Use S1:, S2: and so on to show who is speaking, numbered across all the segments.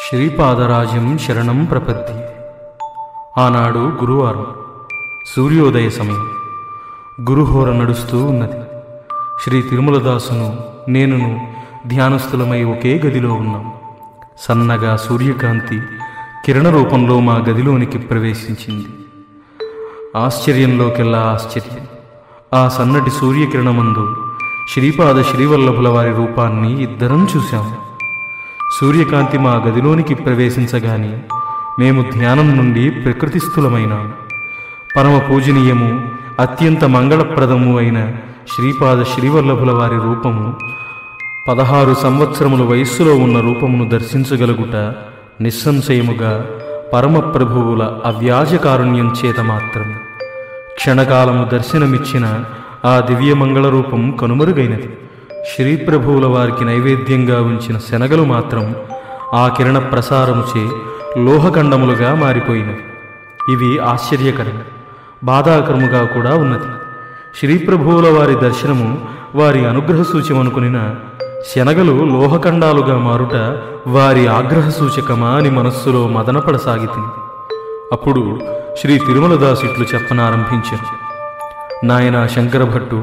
S1: శ్రీపాదరాజం శరణం ప్రపద్ది ఆనాడు గురువారం సూర్యోదయ సమయం గురుహోర నడుస్తూ ఉన్నది శ్రీ తిరుమలదాసును నేనును ధ్యానస్థులమై ఒకే గదిలో ఉన్నాం సన్నగా సూర్యకాంతి కిరణ రూపంలో మా గదిలోనికి ప్రవేశించింది ఆశ్చర్యంలోకెల్లా ఆశ్చర్యం ఆ సన్నటి సూర్యకిరణమందు శ్రీపాద శ్రీవల్లభుల వారి రూపాన్ని ఇద్దరం చూశాము సూర్యకాంతి మా గదిలోనికి ప్రవేశించగానే మేము ధ్యానం నుండి ప్రకృతిస్థులమైనాం పరమ పూజనీయము అత్యంత మంగళప్రదము అయిన శ్రీపాద శ్రీవల్లభుల వారి రూపము పదహారు సంవత్సరముల వయస్సులో ఉన్న రూపమును దర్శించగలుగుట నిస్సంశయముగా పరమప్రభువుల అవ్యాజ కారుణ్యం చేత మాత్రమే క్షణకాలము దర్శనమిచ్చిన ఆ దివ్యమంగళ రూపం కనుమరుగైనది శ్రీప్రభువుల వారికి నైవేద్యంగా ఉంచిన శనగలు మాత్రం ఆ కిరణ ప్రసారముచే లోహఖండములుగా మారిపోయినవి ఇవి ఆశ్చర్యకరం బాధాకరముగా కూడా ఉన్నది శ్రీప్రభువుల వారి దర్శనము వారి అనుగ్రహ సూచమనుకునిన శనగలు లోహఖండాలుగా మారుట వారి ఆగ్రహ సూచకమా అని మనస్సులో మదనపడసాగితింది అప్పుడు శ్రీ తిరుమలదాసు ఇట్లు చెప్పనారంభించారు నాయన శంకరభట్టు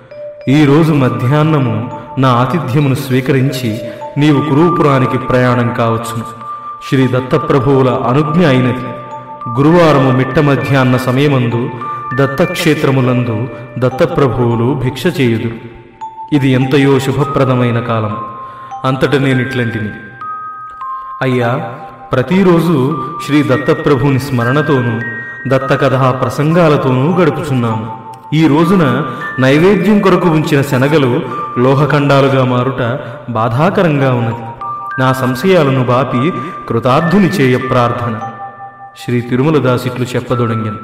S1: ఈరోజు మధ్యాహ్నము నా ఆతిథ్యమును స్వీకరించి నీవు కురుపురానికి ప్రయాణం కావచ్చును శ్రీ దత్తప్రభువుల అనుజ్ఞ అయినది గురువారము మిట్ట మధ్యాహ్న సమయమందు దత్తక్షేత్రములందు దత్తప్రభువులు భిక్ష చేయుదురు ఇది ఎంతయో శుభప్రదమైన కాలం అంతట నేనిట్లంటిని అయ్యా ప్రతిరోజు శ్రీ దత్తప్రభుని స్మరణతోనూ దత్తకథా ప్రసంగాలతోనూ గడుపుచున్నాము ఈ రోజున నైవేద్యం కొరకు ఉంచిన శనగలు లోహఖండాలుగా మారుట బాధాకరంగా ఉన్నది నా సంశయాలను బాపి కృతార్థుని చేయ ప్రార్థన శ్రీ తిరుమలదాసిట్లు చెప్పదొడంగను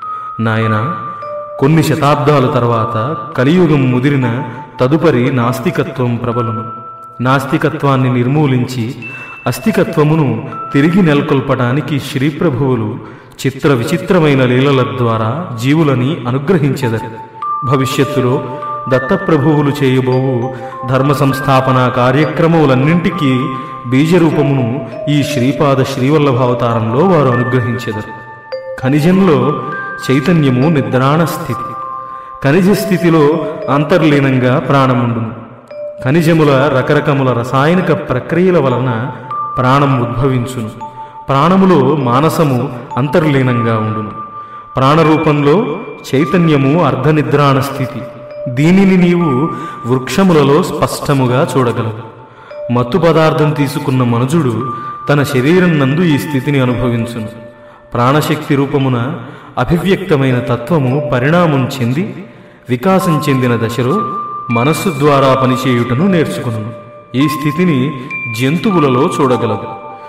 S1: నాయన కొన్ని శతాబ్దాల తర్వాత కలియుగం ముదిరిన తదుపరి నాస్తికత్వం ప్రబలును నాస్తికత్వాన్ని నిర్మూలించి అస్తికత్వమును తిరిగి నెలకొల్పడానికి శ్రీప్రభువులు చిత్ర విచిత్రమైన లీలల ద్వారా జీవులని అనుగ్రహించెదరు భవిష్యత్తులో దత్తప్రభువులు చేయబోవు ధర్మ సంస్థాపన కార్యక్రమములన్నింటికీ బీజరూపమును ఈ శ్రీపాద శ్రీవల్లభావతారంలో వారు అనుగ్రహించెదరు ఖనిజంలో చైతన్యము నిద్రాణ స్థితి ఖనిజ స్థితిలో అంతర్లీనంగా ప్రాణముండును ఖనిజముల రకరకముల రసాయనిక ప్రక్రియల వలన ప్రాణం ఉద్భవించును ప్రాణములో మానసము అంతర్లీనంగా ఉండును ప్రాణరూపంలో చైతన్యము అర్ధనిద్రాణ స్థితి దీనిని నీవు వృక్షములలో స్పష్టముగా చూడగలవు మత్తు పదార్థం తీసుకున్న మనుజుడు తన శరీరం నందు ఈ స్థితిని అనుభవించును ప్రాణశక్తి రూపమున అభివ్యక్తమైన తత్వము పరిణామం చెంది వికాసం చెందిన దశలో మనస్సు ద్వారా పనిచేయుటను నేర్చుకును ఈ స్థితిని జంతువులలో చూడగలదు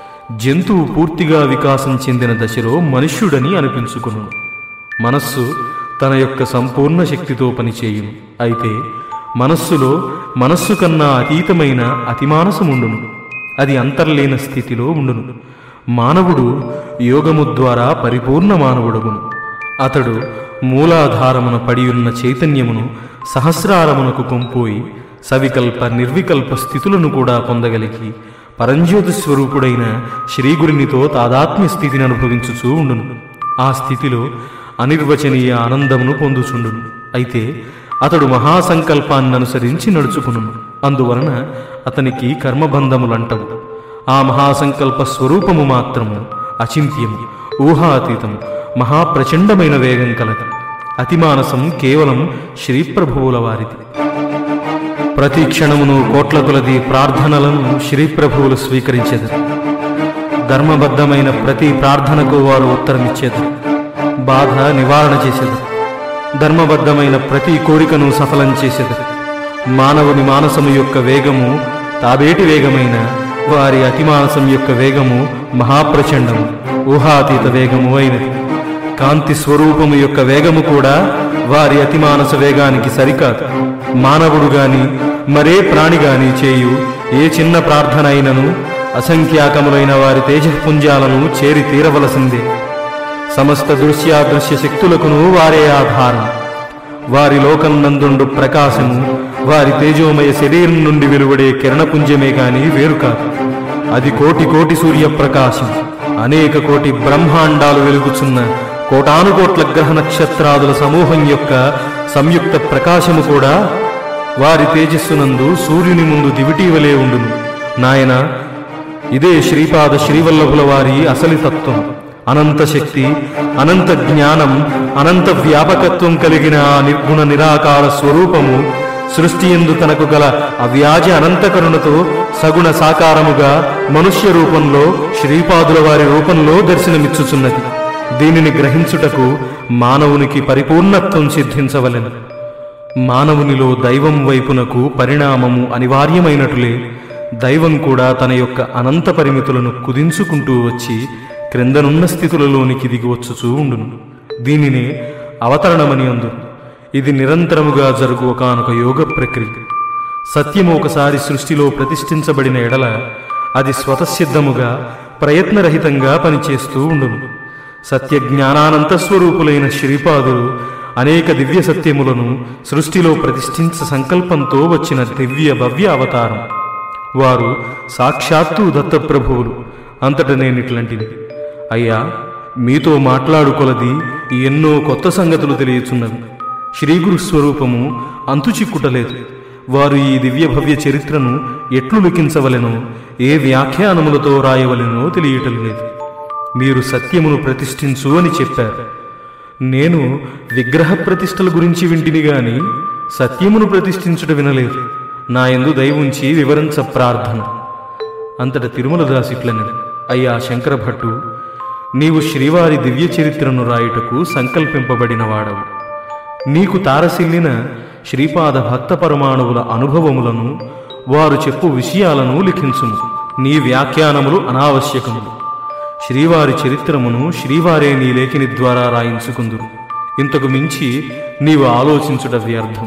S1: జంతువు పూర్తిగా వికాసం చెందిన దశలో మనుష్యుడని అనిపించుకును మనస్సు తన యొక్క సంపూర్ణ శక్తితో పనిచేయును అయితే మనస్సులో మనస్సు కన్నా అతీతమైన అతిమానసముండును అది అంతర్లీన స్థితిలో ఉండును మానవుడు యోగము ద్వారా పరిపూర్ణ మానవుడగును అతడు మూలాధారమున పడియున్న చైతన్యమును సహస్రారమునకు కొంపోయి సవికల్ప నిర్వికల్ప స్థితులను కూడా పొందగలిగి పరంజ్యోతి స్వరూపుడైన శ్రీగురినితో తాదాత్మ్య స్థితిని అనుభవించుచూ ఉండును ఆ స్థితిలో అనిర్వచనీయ ఆనందమును పొందుచుండును అయితే అతడు మహాసంకల్పాన్ని అనుసరించి నడుచుకును అందువలన అతనికి కర్మబంధములంటవు ఆ మహాసంకల్ప స్వరూపము మాత్రము అచింత్యము ఊహాతీతము మహాప్రచండమైన వేగం కలది అతిమానసం కేవలం శ్రీప్రభువుల వారిది ప్రతి క్షణమును కోట్ల కొలది ప్రార్థనలను శ్రీప్రభువులు స్వీకరించేది ధర్మబద్ధమైన ప్రతి ప్రార్థనకు వారు ఉత్తరమిచ్చేది బాధ నివారణ చేసేది ధర్మబద్ధమైన ప్రతి కోరికను సఫలం చేసేది మానవుని మానసము యొక్క వేగము తాబేటి వేగమైన వారి అతిమానసం యొక్క వేగము మహాప్రచండము ఊహాతీత వేగము అయినది కాంతి స్వరూపము యొక్క వేగము కూడా వారి అతిమానస వేగానికి సరికాదు మానవుడు గాని మరే ప్రాణి గాని చేయు ఏ చిన్న ప్రార్థన అయినను అసంఖ్యాకములైన వారి తేజపుంజాలను చేరి తీరవలసిందే సమస్త దృశ్యాదృశ్య శక్తులకును వారే ఆధారం వారి లోకం నందుండు ప్రకాశము వారి తేజోమయ శరీరం నుండి వెలువడే కిరణపుంజమే గాని వేరు కాదు అది కోటి కోటి సూర్యప్రకాశం అనేక కోటి బ్రహ్మాండాలు వెలుగుచున్న కోటానుకోట్ల గ్రహ నక్షత్రాదుల సమూహం యొక్క సంయుక్త ప్రకాశము కూడా వారి తేజస్సునందు సూర్యుని ముందు దివిటీవలే ఉండును నాయన ఇదే శ్రీపాద శ్రీవల్లభుల వారి అసలి తత్వం అనంత శక్తి అనంత జ్ఞానం అనంత వ్యాపకత్వం కలిగిన ఆ నిర్గుణ నిరాకార స్వరూపము సృష్టి ఎందు తనకు గల అవ్యాజ అనంత కరుణతో సగుణ సాకారముగా మనుష్య రూపంలో శ్రీపాదుల వారి రూపంలో దర్శనమిచ్చుచున్నది దీనిని గ్రహించుటకు మానవునికి పరిపూర్ణత్వం సిద్ధించవలెను మానవునిలో దైవం వైపునకు పరిణామము అనివార్యమైనటులే దైవం కూడా తన యొక్క అనంత పరిమితులను కుదించుకుంటూ వచ్చి క్రిందనున్న స్థితులలోనికి దిగి వచ్చుచూ ఉండును దీనినే అవతరణమని అందు ఇది నిరంతరముగా జరుగు ఒకనొక యోగ ప్రక్రియ సత్యము ఒకసారి సృష్టిలో ప్రతిష్ఠించబడిన ఎడల అది స్వతసిద్ధముగా ప్రయత్నరహితంగా పనిచేస్తూ ఉండును సత్య జ్ఞానానంత స్వరూపులైన శ్రీపాదులు అనేక దివ్య సత్యములను సృష్టిలో ప్రతిష్ఠించ సంకల్పంతో వచ్చిన దివ్య భవ్య అవతారం వారు సాక్షాత్తు దత్తప్రభువులు అంతట నేనిట్లాంటిది అయ్యా మీతో మాట్లాడుకొలది ఎన్నో కొత్త సంగతులు తెలియచున్నవి శ్రీగురు స్వరూపము అంతుచిక్కుటలేదు వారు ఈ దివ్య భవ్య చరిత్రను ఎట్లు లిఖించవలెనో ఏ వ్యాఖ్యానములతో రాయవలెనో తెలియటం లేదు మీరు సత్యమును ప్రతిష్ఠించు అని చెప్పారు నేను విగ్రహ ప్రతిష్టల గురించి వింటిని గాని సత్యమును ప్రతిష్ఠించుట వినలేదు నా ఎందు దయవుంచి వివరించ ప్రార్థన అంతట తిరుమల దాసిట్లని అయ్యా శంకర భట్టు నీవు శ్రీవారి దివ్య చరిత్రను రాయుటకు సంకల్పింపబడిన వాడవు నీకు తారసిల్లిన శ్రీపాద భక్త పరమాణువుల అనుభవములను వారు చెప్పు విషయాలను లిఖించుము నీ వ్యాఖ్యానములు అనావశ్యకములు శ్రీవారి చరిత్రమును శ్రీవారే నీ లేఖిని ద్వారా రాయించుకుందురు ఇంతకు మించి నీవు ఆలోచించుట వ్యర్థం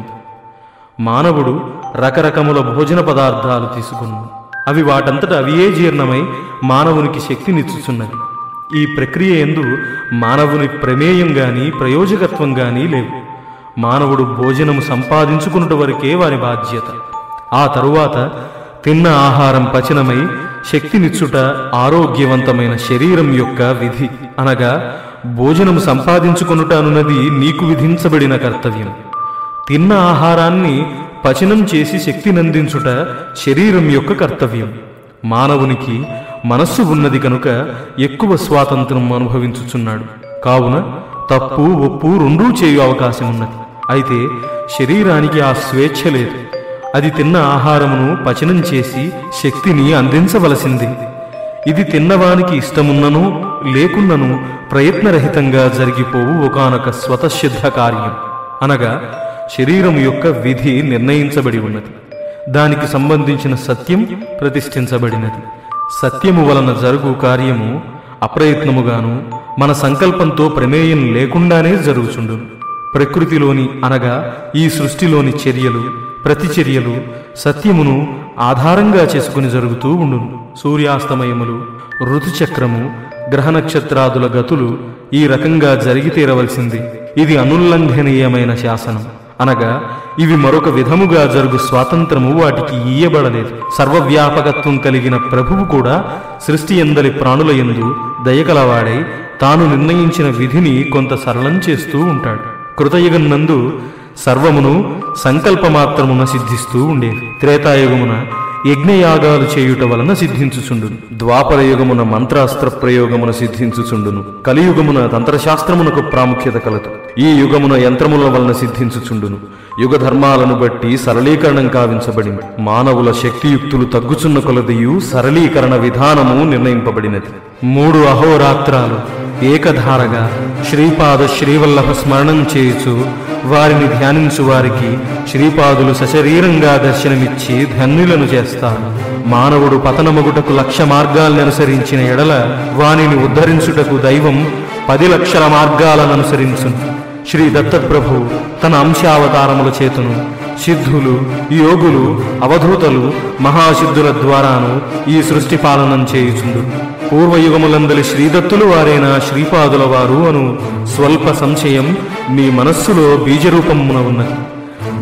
S1: మానవుడు రకరకముల భోజన పదార్థాలు తీసుకును అవి వాటంతట అవియే జీర్ణమై మానవునికి శక్తినిచ్చుచున్నది ఈ ప్రక్రియ ఎందు మానవుని ప్రమేయం గాని ప్రయోజకత్వం గాని లేవు మానవుడు భోజనము సంపాదించుకున్నట వరకే వారి బాధ్యత ఆ తరువాత తిన్న ఆహారం పచనమై శక్తినిచ్చుట ఆరోగ్యవంతమైన శరీరం యొక్క విధి అనగా భోజనము సంపాదించుకొనుట అనున్నది నీకు విధించబడిన కర్తవ్యం తిన్న ఆహారాన్ని పచనం చేసి శక్తినందించుట శరీరం యొక్క కర్తవ్యం మానవునికి మనస్సు ఉన్నది కనుక ఎక్కువ స్వాతంత్రం అనుభవించుచున్నాడు కావున తప్పు ఒప్పు రెండూ చేయు అవకాశం ఉన్నది అయితే శరీరానికి ఆ స్వేచ్ఛ లేదు అది తిన్న ఆహారమును పచనం చేసి శక్తిని అందించవలసింది ఇది తిన్నవానికి ఇష్టమున్నను లేకున్నను ప్రయత్నరహితంగా జరిగిపోవు ఒకనొక స్వతసిద్ధ కార్యం అనగా శరీరం యొక్క విధి నిర్ణయించబడి ఉన్నది దానికి సంబంధించిన సత్యం ప్రతిష్ఠించబడినది సత్యము వలన జరుగు కార్యము అప్రయత్నముగాను మన సంకల్పంతో ప్రమేయం లేకుండానే జరుగుచుండును ప్రకృతిలోని అనగా ఈ సృష్టిలోని చర్యలు ప్రతిచర్యలు సత్యమును ఆధారంగా చేసుకుని జరుగుతూ ఉండును సూర్యాస్తమయములు ఋతుచక్రము గ్రహ నక్షత్రాదుల గతులు ఈ రకంగా జరిగి తీరవలసింది ఇది అనుల్లంఘనీయమైన శాసనం అనగా ఇవి మరొక విధముగా జరుగు స్వాతంత్రము వాటికి ఇయ్యబడలేదు సర్వవ్యాపకత్వం కలిగిన ప్రభువు కూడా సృష్టి ఎందలి ప్రాణుల యందు దయగలవాడై తాను నిర్ణయించిన విధిని కొంత సరళం చేస్తూ ఉంటాడు కృతయుగం నందు సర్వమును సంకల్పమాత్రమున సిద్ధిస్తూ ఉండేది త్రేతాయుగమున యజ్ఞయాగాలు చేయుట వలన సిద్ధించుచుండును ద్వాపర యుగమున మంత్రాస్త్ర ప్రయోగమున సిద్ధించుచుండును కలియుగమున తంత్రశాస్త్రమునకు ప్రాముఖ్యత కలదు ఈ యుగమున యంత్రముల వలన సిద్ధించుచుండును యుగ ధర్మాలను బట్టి సరళీకరణం కావించబడింది మానవుల శక్తియుక్తులు తగ్గుచున్న కొలదియు సరళీకరణ విధానము నిర్ణయింపబడినది మూడు అహోరాత్రాలు ఏకధారగా శ్రీపాద శ్రీవల్లభ స్మరణం చేయుచు వారిని ధ్యానించు వారికి శ్రీపాదులు సశరీరంగా దర్శనమిచ్చి ధన్యులను చేస్తారు మానవుడు పతనమగుటకు లక్ష మార్గాల్ని అనుసరించిన ఎడల వానిని ఉద్ధరించుటకు దైవం పది లక్షల మార్గాలను అనుసరించును శ్రీ దత్తప్రభు తన అంశావతారముల చేతును సిద్ధులు యోగులు అవధూతలు మహాసిద్ధుల ద్వారాను ఈ సృష్టి పాలనం చేయుచుండు పూర్వయుగములందలి శ్రీదత్తులు వారైన శ్రీపాదుల వారు అను స్వల్ప సంశయం మీ మనస్సులో బీజరూపమున ఉన్నది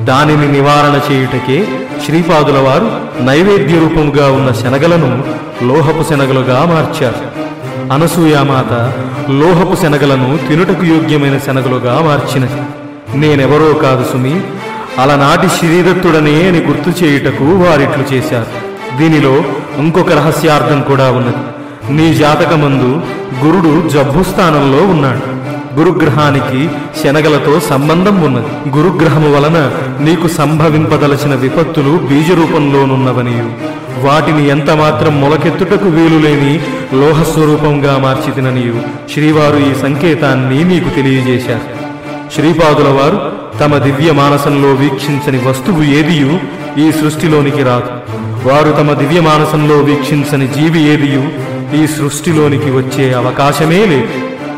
S1: దానిని నివారణ చేయుటకే శ్రీపాదుల వారు నైవేద్య రూపముగా ఉన్న శనగలను లోహపు శనగలుగా మార్చారు అనసూయామాత లోహపు శనగలను తినుటకు యోగ్యమైన శనగలుగా మార్చినది నేనెవరో కాదు సుమి అలనాటి శ్రీదత్తుడనే అని గుర్తు చేయుటకు వారిట్లు చేశారు దీనిలో ఇంకొక రహస్యార్థం కూడా ఉన్నది నీ జాతకమందు గురుడు జబ్బు స్థానంలో ఉన్నాడు గురుగ్రహానికి శనగలతో సంబంధం ఉన్నది గురుగ్రహము వలన నీకు సంభవింపదలచిన విపత్తులు బీజ రూపంలోనున్నవనియు వాటిని ఎంత మాత్రం మొలకెత్తుటకు వీలులేని లోహస్వరూపంగా మార్చితిననియు శ్రీవారు ఈ సంకేతాన్ని నీకు తెలియజేశారు శ్రీపాదుల వారు తమ దివ్య మానసంలో వీక్షించని వస్తువు ఏదియు ఈ సృష్టిలోనికి రాదు వారు తమ దివ్య మానసంలో వీక్షించని జీవి ఏదియు ఈ సృష్టిలోనికి వచ్చే అవకాశమే లేదు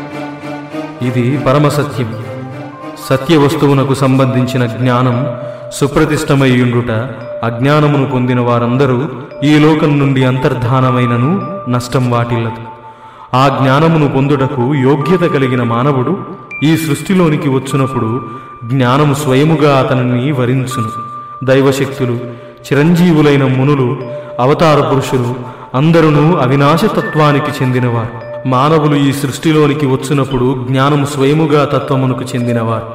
S1: ఇది పరమసత్యం సత్య వస్తువునకు సంబంధించిన జ్ఞానం సుప్రతిష్టమయ్యుండుట అజ్ఞానమును పొందిన వారందరూ ఈ లోకం నుండి అంతర్ధానమైనను నష్టం వాటిల్లదు ఆ జ్ఞానమును పొందుటకు యోగ్యత కలిగిన మానవుడు ఈ సృష్టిలోనికి వచ్చినప్పుడు జ్ఞానము స్వయముగా అతనిని వరించును దైవశక్తులు చిరంజీవులైన మునులు అవతార పురుషులు అందరూ అవినాశతత్వానికి చెందినవారు మానవులు ఈ సృష్టిలోనికి వచ్చినప్పుడు జ్ఞానము స్వయముగా తత్వమునకు చెందినవారు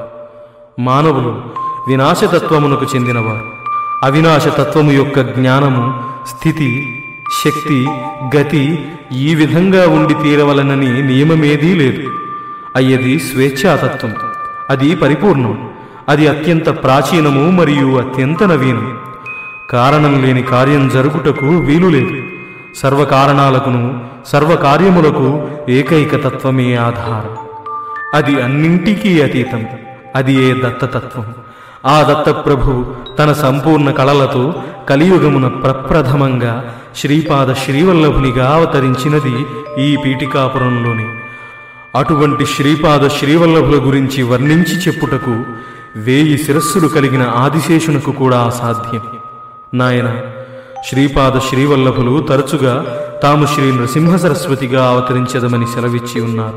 S1: మానవులు వినాశతత్వమునకు చెందినవారు అవినాశతత్వము యొక్క జ్ఞానము స్థితి శక్తి గతి ఈ విధంగా ఉండి తీరవలనని నియమమేదీ లేదు అయ్యది స్వేచ్ఛాతత్వం అది పరిపూర్ణం అది అత్యంత ప్రాచీనము మరియు అత్యంత నవీనం కారణం లేని కార్యం జరుగుటకు వీలు లేదు సర్వకారణాలకును సర్వకార్యములకు ఏకైక తత్వమే ఆధారం అది అన్నింటికీ అతీతం అది ఏ దత్తతత్వం ఆ దత్తప్రభు తన సంపూర్ణ కళలతో కలియుగమున ప్రప్రథమంగా శ్రీపాద శ్రీవల్లభునిగా అవతరించినది ఈ పీఠికాపురంలోని అటువంటి శ్రీపాద శ్రీవల్లభుల గురించి వర్ణించి చెప్పుటకు వేయి శిరస్సులు కలిగిన ఆదిశేషునకు కూడా అసాధ్యం నాయన శ్రీపాద శ్రీవల్లభులు తరచుగా తాము శ్రీ నృసింహ సరస్వతిగా అవతరించదమని సెలవిచ్చి ఉన్నారు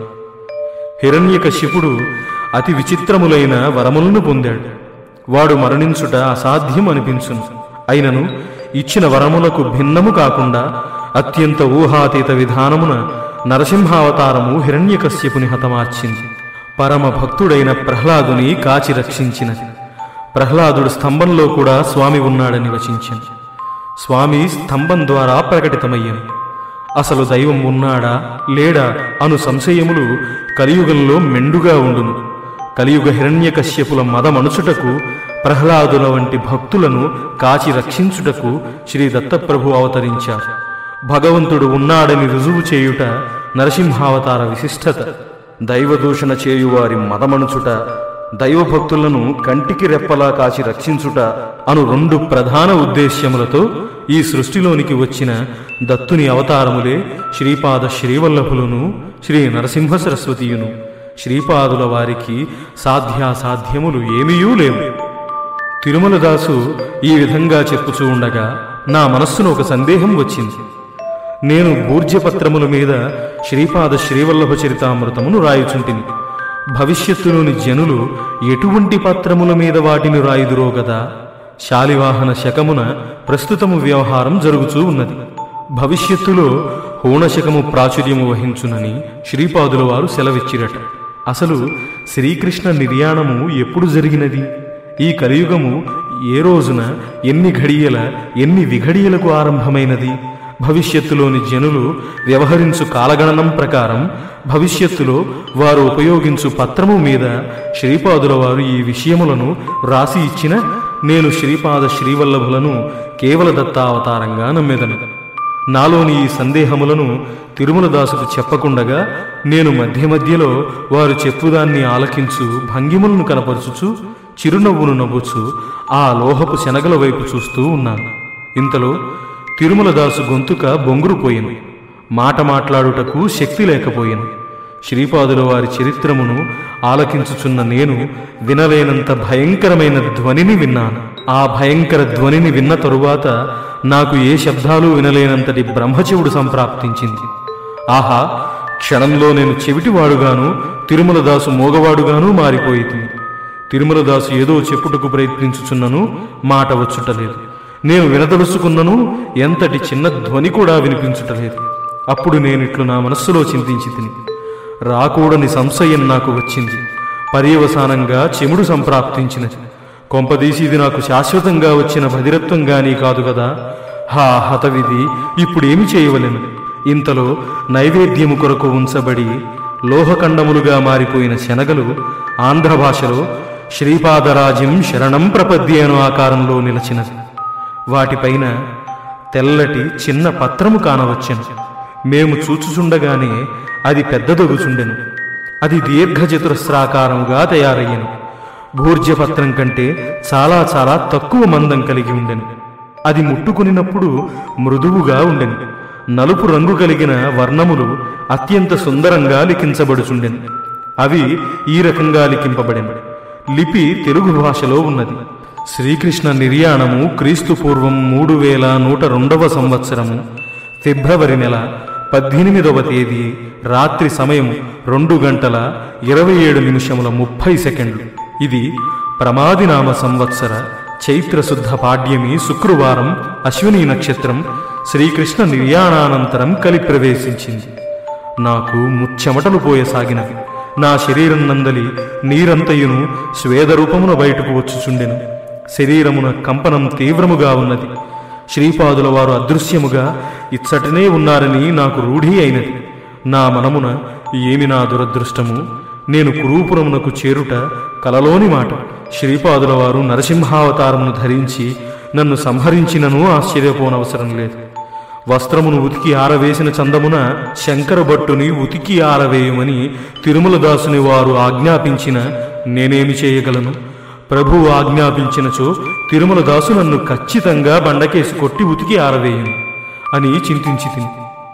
S1: హిరణ్యకశిపుడు అతి విచిత్రములైన వరములను పొందాడు వాడు మరణించుట అసాధ్యం అనిపించును అయినను ఇచ్చిన వరములకు భిన్నము కాకుండా అత్యంత ఊహాతీత విధానమున నరసింహావతారము హిరణ్యకశ్యపుని హతమార్చింది పరమ భక్తుడైన ప్రహ్లాదుని కాచి రక్షించినది ప్రహ్లాదుడు స్తంభంలో కూడా స్వామి ఉన్నాడని వచించింది స్వామి స్తంభం ద్వారా ప్రకటితమయ్యాను అసలు దైవం ఉన్నాడా లేడా అను సంశయములు కలియుగంలో మెండుగా ఉండును కలియుగ హిరణ్యకశ్యపుల మదమణుచుటకు ప్రహ్లాదుల వంటి భక్తులను కాచి రక్షించుటకు శ్రీ దత్తప్రభు అవతరించారు భగవంతుడు ఉన్నాడని రుజువు చేయుట నరసింహావతార విశిష్టత దైవదూషణ చేయువారి మదమణుచుట దైవభక్తులను కంటికి రెప్పలా కాచి రక్షించుట అను రెండు ప్రధాన ఉద్దేశ్యములతో ఈ సృష్టిలోనికి వచ్చిన దత్తుని అవతారములే శ్రీపాద శ్రీవల్లభులను శ్రీ నరసింహ సరస్వతియును శ్రీపాదుల వారికి సాధ్యాసాధ్యములు ఏమీయూ లేవు తిరుమలదాసు ఈ విధంగా చెప్పుచూ ఉండగా నా మనస్సును ఒక సందేహం వచ్చింది నేను భూర్జపత్రముల మీద శ్రీపాద శ్రీవల్లభ చరితామృతమును రాయుచుంటిని భవిష్యత్తులోని జనులు ఎటువంటి పత్రముల మీద వాటిని రాయుదురో గదా శాలివాహన శకమున ప్రస్తుతము వ్యవహారం జరుగుచూ ఉన్నది భవిష్యత్తులో హోణశకము ప్రాచుర్యము వహించునని శ్రీపాదుల వారు సెలవిచ్చిరట అసలు శ్రీకృష్ణ నిర్యాణము ఎప్పుడు జరిగినది ఈ కలియుగము ఏ రోజున ఎన్ని ఘడియల ఎన్ని విఘడియలకు ఆరంభమైనది భవిష్యత్తులోని జనులు వ్యవహరించు కాలగణనం ప్రకారం భవిష్యత్తులో వారు ఉపయోగించు పత్రము మీద శ్రీపాదుల వారు ఈ విషయములను రాసి ఇచ్చిన నేను శ్రీపాద శ్రీవల్లభులను కేవల దత్తావతారంగా నమ్మెదను నాలోని ఈ సందేహములను తిరుమలదాసుకు చెప్పకుండగా నేను మధ్య మధ్యలో వారు చెప్పుదాన్ని ఆలకించు భంగిములను కనపరుచుచు చిరునవ్వును నవ్వుచు ఆ లోహపు శనగల వైపు చూస్తూ ఉన్నాను ఇంతలో తిరుమలదాసు గొంతుక బొంగురుపోయింది మాట మాట్లాడుటకు శక్తి లేకపోయింది శ్రీపాదుల వారి చరిత్రమును ఆలకించుచున్న నేను వినలేనంత భయంకరమైన ధ్వనిని విన్నాను ఆ భయంకర ధ్వనిని విన్న తరువాత నాకు ఏ శబ్దాలు వినలేనంతటి బ్రహ్మచెవుడు సంప్రాప్తించింది ఆహా క్షణంలో నేను చెవిటివాడుగాను తిరుమలదాసు మోగవాడుగాను మారిపోయింది తిరుమలదాసు ఏదో చెప్పుటకు ప్రయత్నించుచున్నను మాట వచ్చుటలేదు నేను వినదలుచుకున్నను ఎంతటి చిన్న ధ్వని కూడా వినిపించుటలేదు అప్పుడు నేనిట్లు నా మనస్సులో చింతించి తిని రాకూడని సంశయం నాకు వచ్చింది పర్యవసానంగా చెముడు సంప్రాప్తించినది కొంపదీసి ఇది నాకు శాశ్వతంగా వచ్చిన భదిరత్వం గాని కాదు కదా హా హతవిధి ఇప్పుడేమి చేయవలెను ఇంతలో నైవేద్యము కొరకు ఉంచబడి లోహఖండములుగా మారిపోయిన శనగలు ఆంధ్ర భాషలో శ్రీపాదరాజ్యం శరణం ప్రపద్య అను ఆకారంలో నిలచినది వాటిపైన తెల్లటి చిన్న పత్రము కానవచ్చెను మేము చూచుచుండగానే అది పెద్దదొగుచుండెను అది దీర్ఘచతురస్రాకారముగా తయారయ్యెను భూర్జపత్రం కంటే చాలా చాలా తక్కువ మందం కలిగి ఉండెను అది ముట్టుకునినప్పుడు మృదువుగా ఉండెను నలుపు రంగు కలిగిన వర్ణములు అత్యంత సుందరంగా లిఖించబడుచుండెను అవి ఈ రకంగా లిఖింపబడెను లిపి తెలుగు భాషలో ఉన్నది శ్రీకృష్ణ నిర్యాణము క్రీస్తు పూర్వం మూడు వేల నూట రెండవ సంవత్సరము ఫిబ్రవరి నెల పద్దెనిమిదవ తేదీ రాత్రి సమయం రెండు గంటల ఇరవై ఏడు నిమిషముల ముప్పై సెకండ్లు ఇది ప్రమాదినామ సంవత్సర చైత్రశుద్ధ పాడ్యమి శుక్రవారం అశ్విని నక్షత్రం శ్రీకృష్ణ నిర్యాణానంతరం కలి ప్రవేశించింది నాకు ముచ్చెమటలు పోయసాగినవి నా శరీరం నందలి నీరంతయును స్వేదరూపమున బయటకు వచ్చుచుండెను శరీరమున కంపనం తీవ్రముగా ఉన్నది శ్రీపాదుల వారు అదృశ్యముగా ఇచ్చటనే ఉన్నారని నాకు రూఢి అయినది నా మనమున ఏమి నా దురదృష్టము నేను కురూపురమునకు చేరుట కలలోని మాట శ్రీపాదుల వారు నరసింహావతారమును ధరించి నన్ను సంహరించినను ఆశ్చర్యపోనవసరం లేదు వస్త్రమును ఉతికి ఆరవేసిన చందమున శంకర భట్టుని ఉతికి ఆరవేయమని తిరుమలదాసుని వారు ఆజ్ఞాపించిన నేనేమి చేయగలను ప్రభువు ఆజ్ఞాపించినచో తిరుమలదాసు నన్ను ఖచ్చితంగా బండకేసి కొట్టి ఉతికి ఆరవేయను అని చింతించి తిని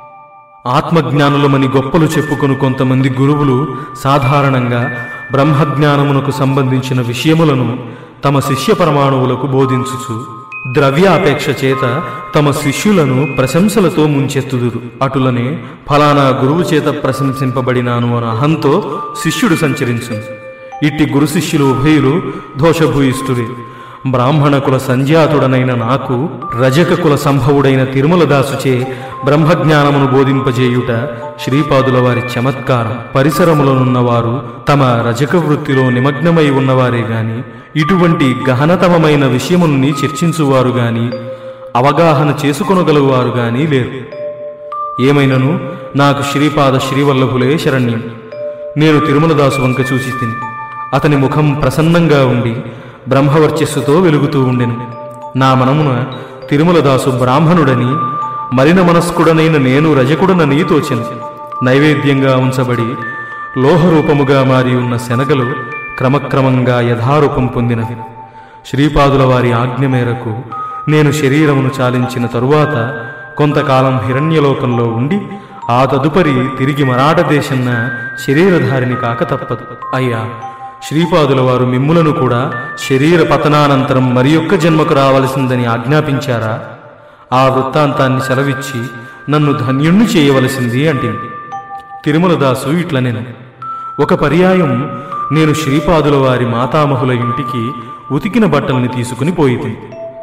S1: ఆత్మజ్ఞానులమని గొప్పలు చెప్పుకొని కొంతమంది గురువులు సాధారణంగా బ్రహ్మజ్ఞానమునకు సంబంధించిన విషయములను తమ శిష్య పరమాణువులకు బోధించుచు ద్రవ్యాపేక్ష చేత తమ శిష్యులను ప్రశంసలతో ముంచెత్తుదురు అటులనే ఫలానా గురువు చేత ప్రశంసింపబడినాను అన్న అహంతో శిష్యుడు సంచరించును ఇట్టి గురు శిష్యులు ఉభయులు దోషభూయిష్ఠులే బ్రాహ్మణ కుల సంజాతుడనైన నాకు రజక కుల సంభవుడైన తిరుమలదాసుచే బ్రహ్మజ్ఞానమును బోధింపజేయుట శ్రీపాదుల వారి చమత్కారం పరిసరములనున్నవారు తమ రజక వృత్తిలో నిమగ్నమై ఉన్నవారే గాని ఇటువంటి గహనతమమైన విషయముల్ని చర్చించువారు గాని అవగాహన చేసుకొనగలుగువారు గాని లేరు ఏమైనను నాకు శ్రీపాద శ్రీవల్లభులే శరణ్యం నేను తిరుమలదాసు వంక చూసి తిని అతని ముఖం ప్రసన్నంగా ఉండి బ్రహ్మవర్చస్సుతో వెలుగుతూ ఉండెను నా మనమున తిరుమలదాసు బ్రాహ్మణుడని మలిన మనస్కుడనైన నేను రజకుడనని తోచెను నైవేద్యంగా ఉంచబడి లోహరూపముగా మారి ఉన్న శనగలు క్రమక్రమంగా యథారూపం పొందినవి శ్రీపాదుల వారి ఆజ్ఞ మేరకు నేను శరీరమును చాలించిన తరువాత కొంతకాలం హిరణ్యలోకంలో ఉండి ఆ తదుపరి తిరిగి మరాఠ దేశన్న శరీరధారిని కాక తప్పదు అయ్యా శ్రీపాదుల వారు మిమ్ములను కూడా శరీర పతనానంతరం మరి యొక్క జన్మకు రావలసిందని ఆజ్ఞాపించారా ఆ వృత్తాంతాన్ని సెలవిచ్చి నన్ను ధన్యుణ్ణి చేయవలసింది అంటే తిరుమలదాసు ఇట్ల నేను ఒక పర్యాయం నేను శ్రీపాదుల వారి మాతామహుల ఇంటికి ఉతికిన బట్టల్ని తీసుకుని పోయి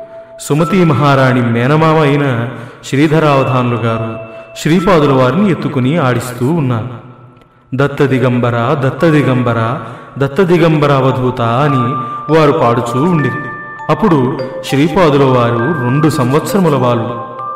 S1: సుమతి మహారాణి మేనమామ అయిన శ్రీధరావధానులు గారు శ్రీపాదుల వారిని ఎత్తుకుని ఆడిస్తూ ఉన్నారు దత్త దిగంబర దత్త దిగంబర దత్త దిగంబర అవధూత అని వారు పాడుచూ ఉండిరి అప్పుడు శ్రీపాదుల వారు రెండు సంవత్సరముల వాళ్ళు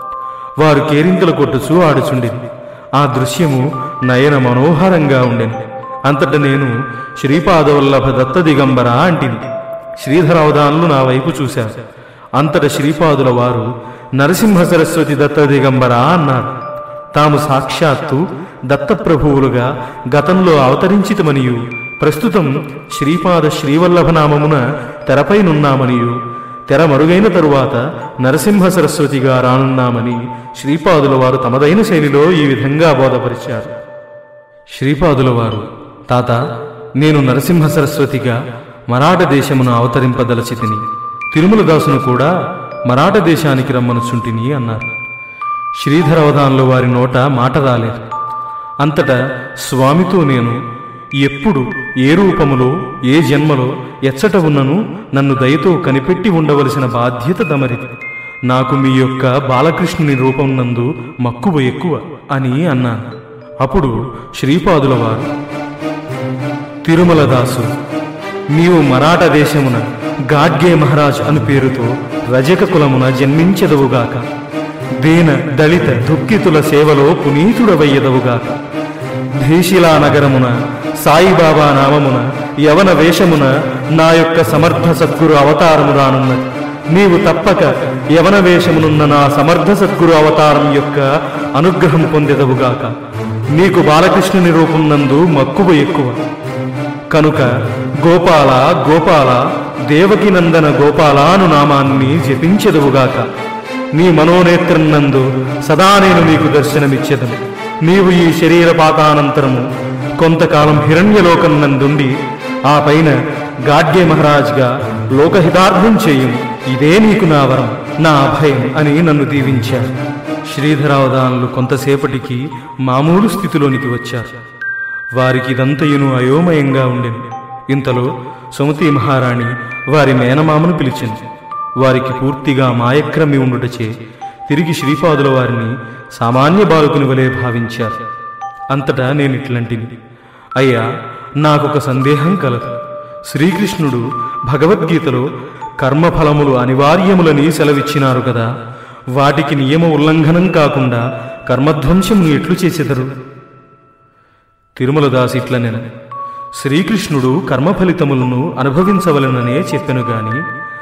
S1: వారు కేరింతలు కొట్టుచూ ఆడుచుండిరి ఆ దృశ్యము నయన మనోహరంగా ఉండెను అంతట నేను శ్రీపాదవల్లభ దత్త దిగంబర అంటిని శ్రీధరావధానులు నా వైపు చూశారు అంతట శ్రీపాదుల వారు నరసింహ సరస్వతి దత్త దిగంబర అన్నారు తాము సాక్షాత్తు దత్తప్రభువులుగా గతంలో అవతరించితమనియు ప్రస్తుతం శ్రీపాద శ్రీవల్లభనామమున తెరపైనున్నామనియు తెర మరుగైన తరువాత నరసింహ సరస్వతిగా రానున్నామని శ్రీపాదుల వారు తమదైన శైలిలో ఈ విధంగా బోధపరిచారు శ్రీపాదుల వారు తాత నేను నరసింహ సరస్వతిగా మరాఠ దేశమును అవతరింపదలచితిని తిరుమలదాసును కూడా మరాఠ దేశానికి రమ్మనుచుంటిని అన్నారు శ్రీధరవధానుల వారి నోట మాట రాలేదు అంతటా స్వామితో నేను ఎప్పుడు ఏ రూపములో ఏ జన్మలో ఎచ్చట ఉన్నను నన్ను దయతో కనిపెట్టి ఉండవలసిన బాధ్యత తమరిది నాకు మీ యొక్క బాలకృష్ణుని రూపం నందు మక్కువ ఎక్కువ అని అన్నాను అప్పుడు శ్రీపాదుల వారు తిరుమల దాసు నీవు మరాఠ దేశమున గాడ్గే మహారాజ్ అను పేరుతో రజక కులమున జన్మించెదవుగాక దీన దళిత దుఃఖితుల సేవలో పునీతుడవయ్యదవుగాక భీషిలా నగరమున సాయిబాబా నామమున యవన వేషమున నా యొక్క సమర్థ సద్గురు అవతారము రానున్నది నీవు తప్పక యవన వేషమునున్న నా సమర్థ సద్గురు అవతారం యొక్క అనుగ్రహం పొందెదవుగాక నీకు బాలకృష్ణుని రూపం నందు మక్కువ ఎక్కువ కనుక గోపాల గోపాల దేవకి నందన గోపాల అను నామాన్ని జపించెదవుగాక నీ మనోనేత్రం నందు సదా నేను నీకు దర్శనమిచ్చేదను నీవు ఈ శరీర పాతానంతరము కొంతకాలం హిరణ్యలోకం నందుండి ఆ పైన గాడ్గే మహారాజ్గా లోకహితార్థం చేయుము ఇదే నీకు నా వరం నా అభయం అని నన్ను దీవించారు శ్రీధరావధానులు కొంతసేపటికి మామూలు స్థితిలోనికి వచ్చారు వారికి ఇదంతయును అయోమయంగా ఉండెను ఇంతలో సుమతి మహారాణి వారి మేనమామను పిలిచింది వారికి పూర్తిగా మాయక్రమి ఉండుటచే తిరిగి శ్రీపాదుల వారిని సామాన్య బాలుకుని వలె భావించారు అంతటా నేను ఇట్లాంటిని అయ్యా నాకొక సందేహం కలదు శ్రీకృష్ణుడు భగవద్గీతలో కర్మఫలములు అనివార్యములని సెలవిచ్చినారు కదా వాటికి నియమ ఉల్లంఘనం కాకుండా కర్మధ్వంసమును ఎట్లు చేసెదరు తిరుమల దాసి ఇట్లనెను శ్రీకృష్ణుడు కర్మఫలితములను అనుభవించవలెననే చెప్పెను గాని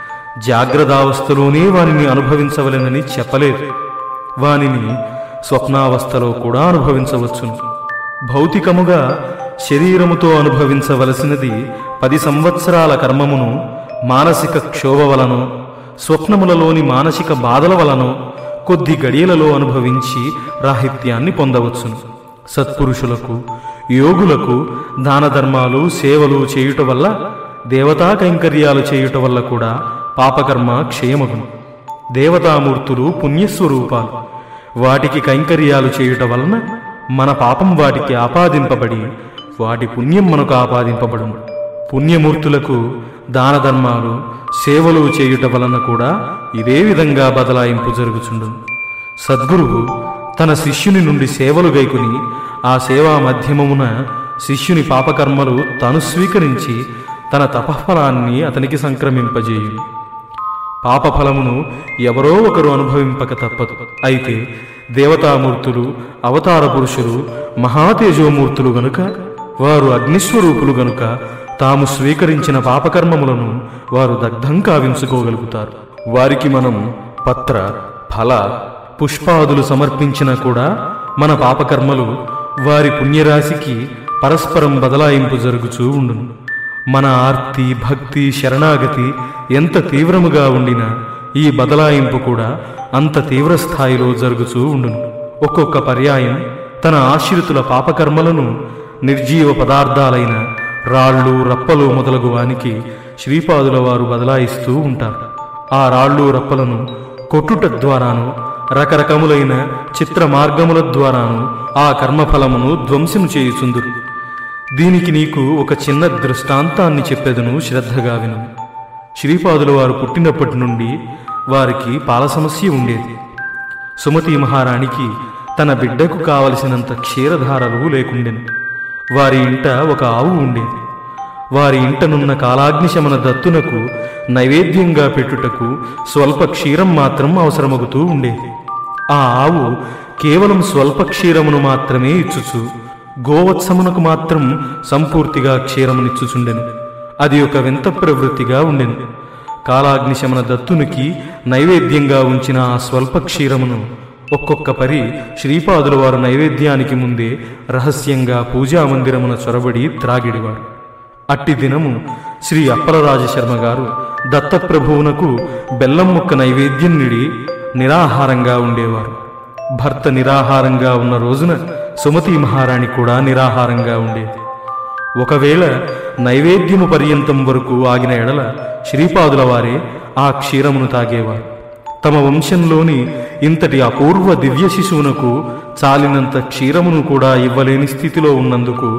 S1: జాగ్రత్తావస్థలోనే వానిని అనుభవించవలెనని చెప్పలేదు వానిని స్వప్నావస్థలో కూడా అనుభవించవచ్చును భౌతికముగా శరీరముతో అనుభవించవలసినది పది సంవత్సరాల కర్మమును మానసిక క్షోభ వలనో స్వప్నములలోని మానసిక బాధల వలనో కొద్ది గడియలలో అనుభవించి రాహిత్యాన్ని పొందవచ్చును సత్పురుషులకు యోగులకు దాన ధర్మాలు సేవలు చేయుట వల్ల దేవతా కైంకర్యాలు చేయుట వల్ల కూడా పాపకర్మ క్షయమగును దేవతామూర్తులు పుణ్యస్వరూపాలు వాటికి కైంకర్యాలు చేయుట వలన మన పాపం వాటికి ఆపాదింపబడి వాటి పుణ్యం మనకు ఆపాదింపబడును పుణ్యమూర్తులకు దాన ధర్మాలు సేవలు చేయుట వలన కూడా ఇదే విధంగా బదలాయింపు జరుగుచుండును సద్గురువు తన శిష్యుని నుండి సేవలు గైకుని ఆ సేవా మధ్యమమున శిష్యుని పాపకర్మలు తాను స్వీకరించి తన తపఫలాన్ని అతనికి సంక్రమింపజేయు పాపఫలమును ఎవరో ఒకరు అనుభవింపక తప్పదు అయితే దేవతామూర్తులు అవతార పురుషులు మహాతేజోమూర్తులు గనుక వారు అగ్నిస్వరూపులు గనుక తాము స్వీకరించిన పాపకర్మములను వారు దగ్ధం కావించుకోగలుగుతారు వారికి మనం పత్ర ఫల పుష్పాదులు సమర్పించినా కూడా మన పాపకర్మలు వారి పుణ్యరాశికి పరస్పరం బదలాయింపు జరుగుచూ ఉండును మన ఆర్తి భక్తి శరణాగతి ఎంత తీవ్రముగా ఉండినా ఈ బదలాయింపు కూడా అంత తీవ్ర స్థాయిలో జరుగుచూ ఉండును ఒక్కొక్క పర్యాయం తన ఆశ్రితుల పాపకర్మలను నిర్జీవ పదార్థాలైన రాళ్ళు రప్పలు మొదలగు వానికి శ్రీపాదుల వారు బదలాయిస్తూ ఉంటారు ఆ రాళ్ళు రప్పలను కొట్టుట ద్వారాను రకరకములైన చిత్ర మార్గముల ద్వారాను ఆ కర్మఫలమును ధ్వంసం చేయుచుందురు దీనికి నీకు ఒక చిన్న దృష్టాంతాన్ని చెప్పెదను శ్రద్ధగా విను శ్రీపాదుల వారు పుట్టినప్పటి నుండి వారికి పాల సమస్య ఉండేది సుమతి మహారాణికి తన బిడ్డకు కావలసినంత క్షీరధారలు లేకుండెను వారి ఇంట ఒక ఆవు ఉండేది వారి ఇంటనున్న కాలాగ్నిశమన దత్తునకు నైవేద్యంగా పెట్టుటకు స్వల్ప క్షీరం మాత్రం అవసరమగుతూ ఉండేది ఆ ఆవు కేవలం స్వల్ప క్షీరమును మాత్రమే ఇచ్చుచు గోవత్సమునకు మాత్రం సంపూర్తిగా క్షీరమునిచ్చుచుండెను అది ఒక వింత ప్రవృత్తిగా ఉండెను కాలాగ్నిశమన దత్తునికి నైవేద్యంగా ఉంచిన ఆ స్వల్ప క్షీరమును ఒక్కొక్క పరి శ్రీపాదుల వారు నైవేద్యానికి ముందే రహస్యంగా పూజా మందిరమున చొరబడి త్రాగిడివారు అట్టి దినము శ్రీ అప్పలరాజ శర్మ గారు దత్తప్రభువునకు బెల్లం ముక్క నైవేద్యం నిడి నిరాహారంగా ఉండేవారు భర్త నిరాహారంగా ఉన్న రోజున సుమతి మహారాణి కూడా నిరాహారంగా ఉండేది ఒకవేళ నైవేద్యము పర్యంతం వరకు ఆగిన ఎడల శ్రీపాదుల వారే ఆ క్షీరమును తాగేవారు తమ వంశంలోని ఇంతటి అపూర్వ దివ్య శిశువునకు చాలినంత క్షీరమును కూడా ఇవ్వలేని స్థితిలో ఉన్నందుకు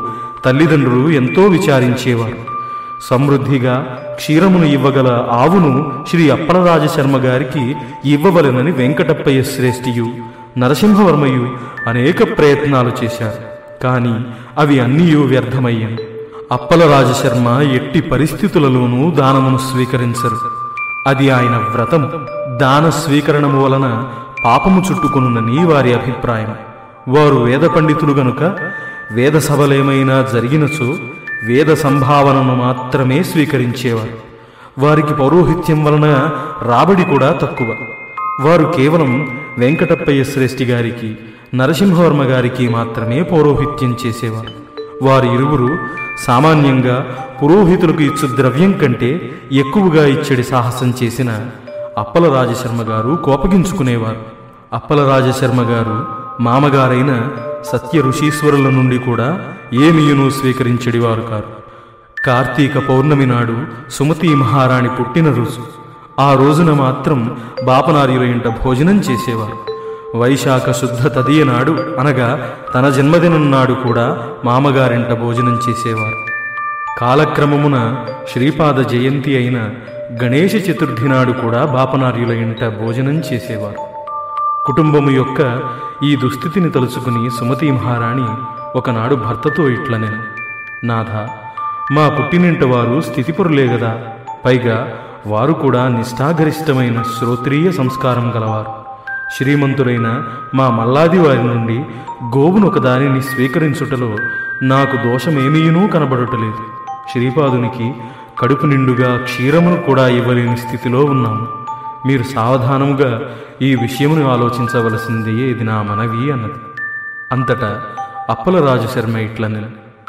S1: తల్లిదండ్రులు ఎంతో విచారించేవారు సమృద్ధిగా క్షీరమును ఇవ్వగల ఆవును శ్రీ అప్పలరాజ శర్మ గారికి ఇవ్వవలెనని వెంకటప్పయ్య శ్రేష్ఠియు నరసింహవర్మయు అనేక ప్రయత్నాలు చేశారు కానీ అవి అన్నీయూ వ్యర్థమయ్యాయి అప్పలరాజ శర్మ ఎట్టి పరిస్థితులలోనూ దానమును స్వీకరించరు అది ఆయన వ్రతం దాన స్వీకరణము వలన పాపము చుట్టుకొనునని వారి అభిప్రాయం వారు వేద పండితులు గనుక వేద సభలేమైనా జరిగినచో వేద సంభావనను మాత్రమే స్వీకరించేవారు వారికి పౌరోహిత్యం వలన రాబడి కూడా తక్కువ వారు కేవలం వెంకటప్పయ్య శ్రేష్ఠి గారికి నరసింహవర్మ గారికి మాత్రమే పౌరోహిత్యం చేసేవారు వారి ఇరువురు సామాన్యంగా పురోహితులకు ఇచ్చు ద్రవ్యం కంటే ఎక్కువగా ఇచ్చడి సాహసం చేసిన అప్పల రాజశర్మ గారు కోపగించుకునేవారు అప్పల రాజశర్మ గారు మామగారైన సత్య ఋషీశ్వరుల నుండి కూడా ఏమీయును స్వీకరించడివారు కారు కార్తీక పౌర్ణమి నాడు సుమతి మహారాణి పుట్టినరోజు ఆ రోజున మాత్రం బాపనార్యుల ఇంట భోజనం చేసేవారు వైశాఖ శుద్ధ తదియ నాడు అనగా తన జన్మదినం నాడు కూడా మామగారింట భోజనం చేసేవారు కాలక్రమమున శ్రీపాద జయంతి అయిన గణేష చతుర్థి నాడు కూడా బాపనార్యుల ఇంట భోజనం చేసేవారు కుటుంబము యొక్క ఈ దుస్థితిని తలుచుకుని సుమతి మహారాణి ఒకనాడు భర్తతో ఇట్లనెను నాథ మా పుట్టినింట వారు స్థితిపరులే గదా పైగా వారు కూడా నిష్ఠాగరిష్టమైన శ్రోత్రీయ సంస్కారం గలవారు శ్రీమంతులైన మా మల్లాది వారి నుండి గోవును ఒకదానిని స్వీకరించుటలో నాకు దోషమేమీనూ కనబడటలేదు శ్రీపాదునికి కడుపు నిండుగా క్షీరమును కూడా ఇవ్వలేని స్థితిలో ఉన్నాము మీరు సావధానముగా ఈ విషయమును ఆలోచించవలసిందే ఇది నా మనవి అన్నది అంతటా అప్పలరాజు శర్మ ఇట్లనెను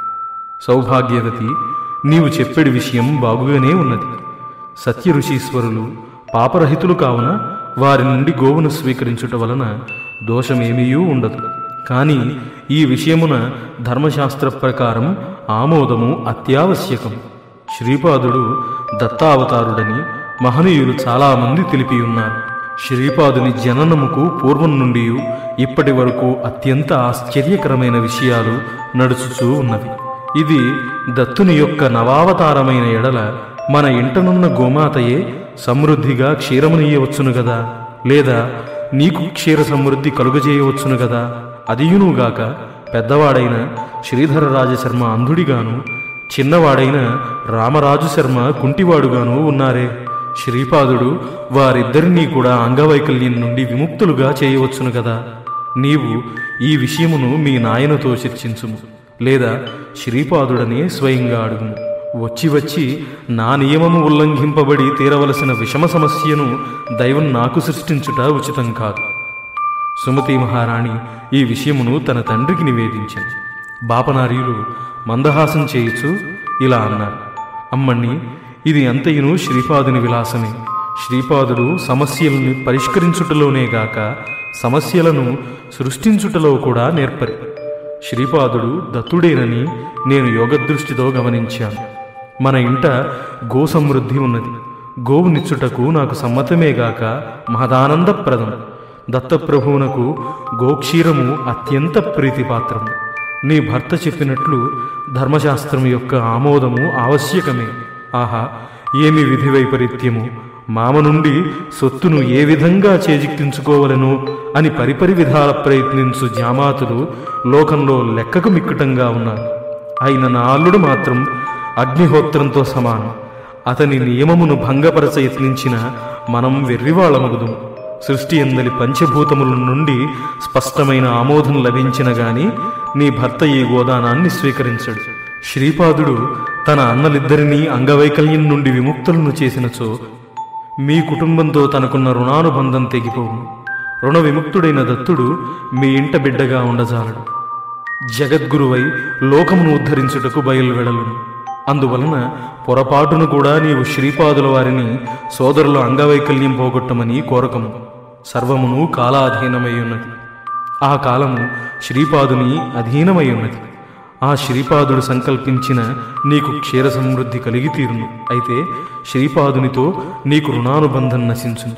S1: సౌభాగ్యవతి నీవు చెప్పేడి విషయం బాగుగానే ఉన్నది సత్య ఋషీశ్వరులు పాపరహితులు కావున వారి నుండి గోవును స్వీకరించుట వలన దోషమేమీయూ ఉండదు కానీ ఈ విషయమున ధర్మశాస్త్ర ప్రకారం ఆమోదము అత్యావశ్యకం శ్రీపాదుడు దత్తావతారుడని మహనీయులు చాలామంది తెలిపి ఉన్నారు శ్రీపాదుని జననముకు పూర్వం నుండి ఇప్పటి వరకు అత్యంత ఆశ్చర్యకరమైన విషయాలు నడుచుచూ ఉన్నవి ఇది దత్తుని యొక్క నవావతారమైన ఎడల మన ఇంటనున్న గోమాతయే సమృద్ధిగా క్షీరమునియ్యవచ్చును గదా లేదా నీకు క్షీర సమృద్ధి కలుగజేయవచ్చును గదా అదియునుగాక పెద్దవాడైన శ్రీధర రాజశర్మ అంధుడిగాను చిన్నవాడైన రామరాజు శర్మ కుంటివాడుగాను ఉన్నారే శ్రీపాదుడు వారిద్దరినీ కూడా అంగవైకల్యం నుండి విముక్తులుగా చేయవచ్చును కదా నీవు ఈ విషయమును మీ నాయనతో చర్చించుము లేదా శ్రీపాదుడనే స్వయంగా అడుగుము వచ్చి వచ్చి నా నియమము ఉల్లంఘింపబడి తీరవలసిన విషమ సమస్యను దైవం నాకు సృష్టించుట ఉచితం కాదు సుమతి మహారాణి ఈ విషయమును తన తండ్రికి నివేదించింది బాపనార్యులు మందహాసం చేయుచు ఇలా అన్నారు అమ్మణ్ణి ఇది అంతయును శ్రీపాదుని విలాసమే శ్రీపాదుడు సమస్యలను పరిష్కరించుటలోనే గాక సమస్యలను సృష్టించుటలో కూడా నేర్పరి శ్రీపాదుడు దత్తుడేనని నేను యోగదృష్టితో గమనించాను మన ఇంట గో సమృద్ధి ఉన్నది గోవునిచ్చుటకు నాకు సమ్మతమే గాక మహదానందప్రదం దత్తప్రభువునకు గోక్షీరము అత్యంత ప్రీతిపాత్రము నీ భర్త చెప్పినట్లు ధర్మశాస్త్రం యొక్క ఆమోదము ఆవశ్యకమే ఆహా ఏమి విధి వైపరీత్యము మామ నుండి సొత్తును ఏ విధంగా చేజిక్కించుకోవలను అని పరిపరి విధాల ప్రయత్నించు జామాతులు లోకంలో లెక్కకు మిక్కుటంగా ఉన్నారు అయిన నా అల్లుడు మాత్రం అగ్నిహోత్రంతో సమానం అతని నియమమును భంగపరచ యత్నించిన మనం వెర్రివాళమగుదు సృష్టి ఎందలి పంచభూతముల నుండి స్పష్టమైన ఆమోదం లభించిన గాని నీ భర్త ఈ గోదానాన్ని స్వీకరించడు శ్రీపాదుడు తన అన్నలిద్దరినీ అంగవైకల్యం నుండి విముక్తులను చేసినచో మీ కుటుంబంతో తనకున్న రుణానుబంధం తెగిపోవు రుణ విముక్తుడైన దత్తుడు మీ ఇంట బిడ్డగా ఉండజాలడు జగద్గురువై లోకమును ఉద్ధరించుటకు బయలువెడలును అందువలన పొరపాటును కూడా నీవు శ్రీపాదుల వారిని సోదరుల అంగవైకల్యం పోగొట్టమని కోరకము సర్వమును కాలాధీనమై ఉన్నది ఆ కాలము శ్రీపాదుని అధీనమై ఉన్నది ఆ శ్రీపాదుడు సంకల్పించిన నీకు క్షీర సమృద్ధి కలిగి తీరును అయితే శ్రీపాదునితో నీకు రుణానుబంధం నశించును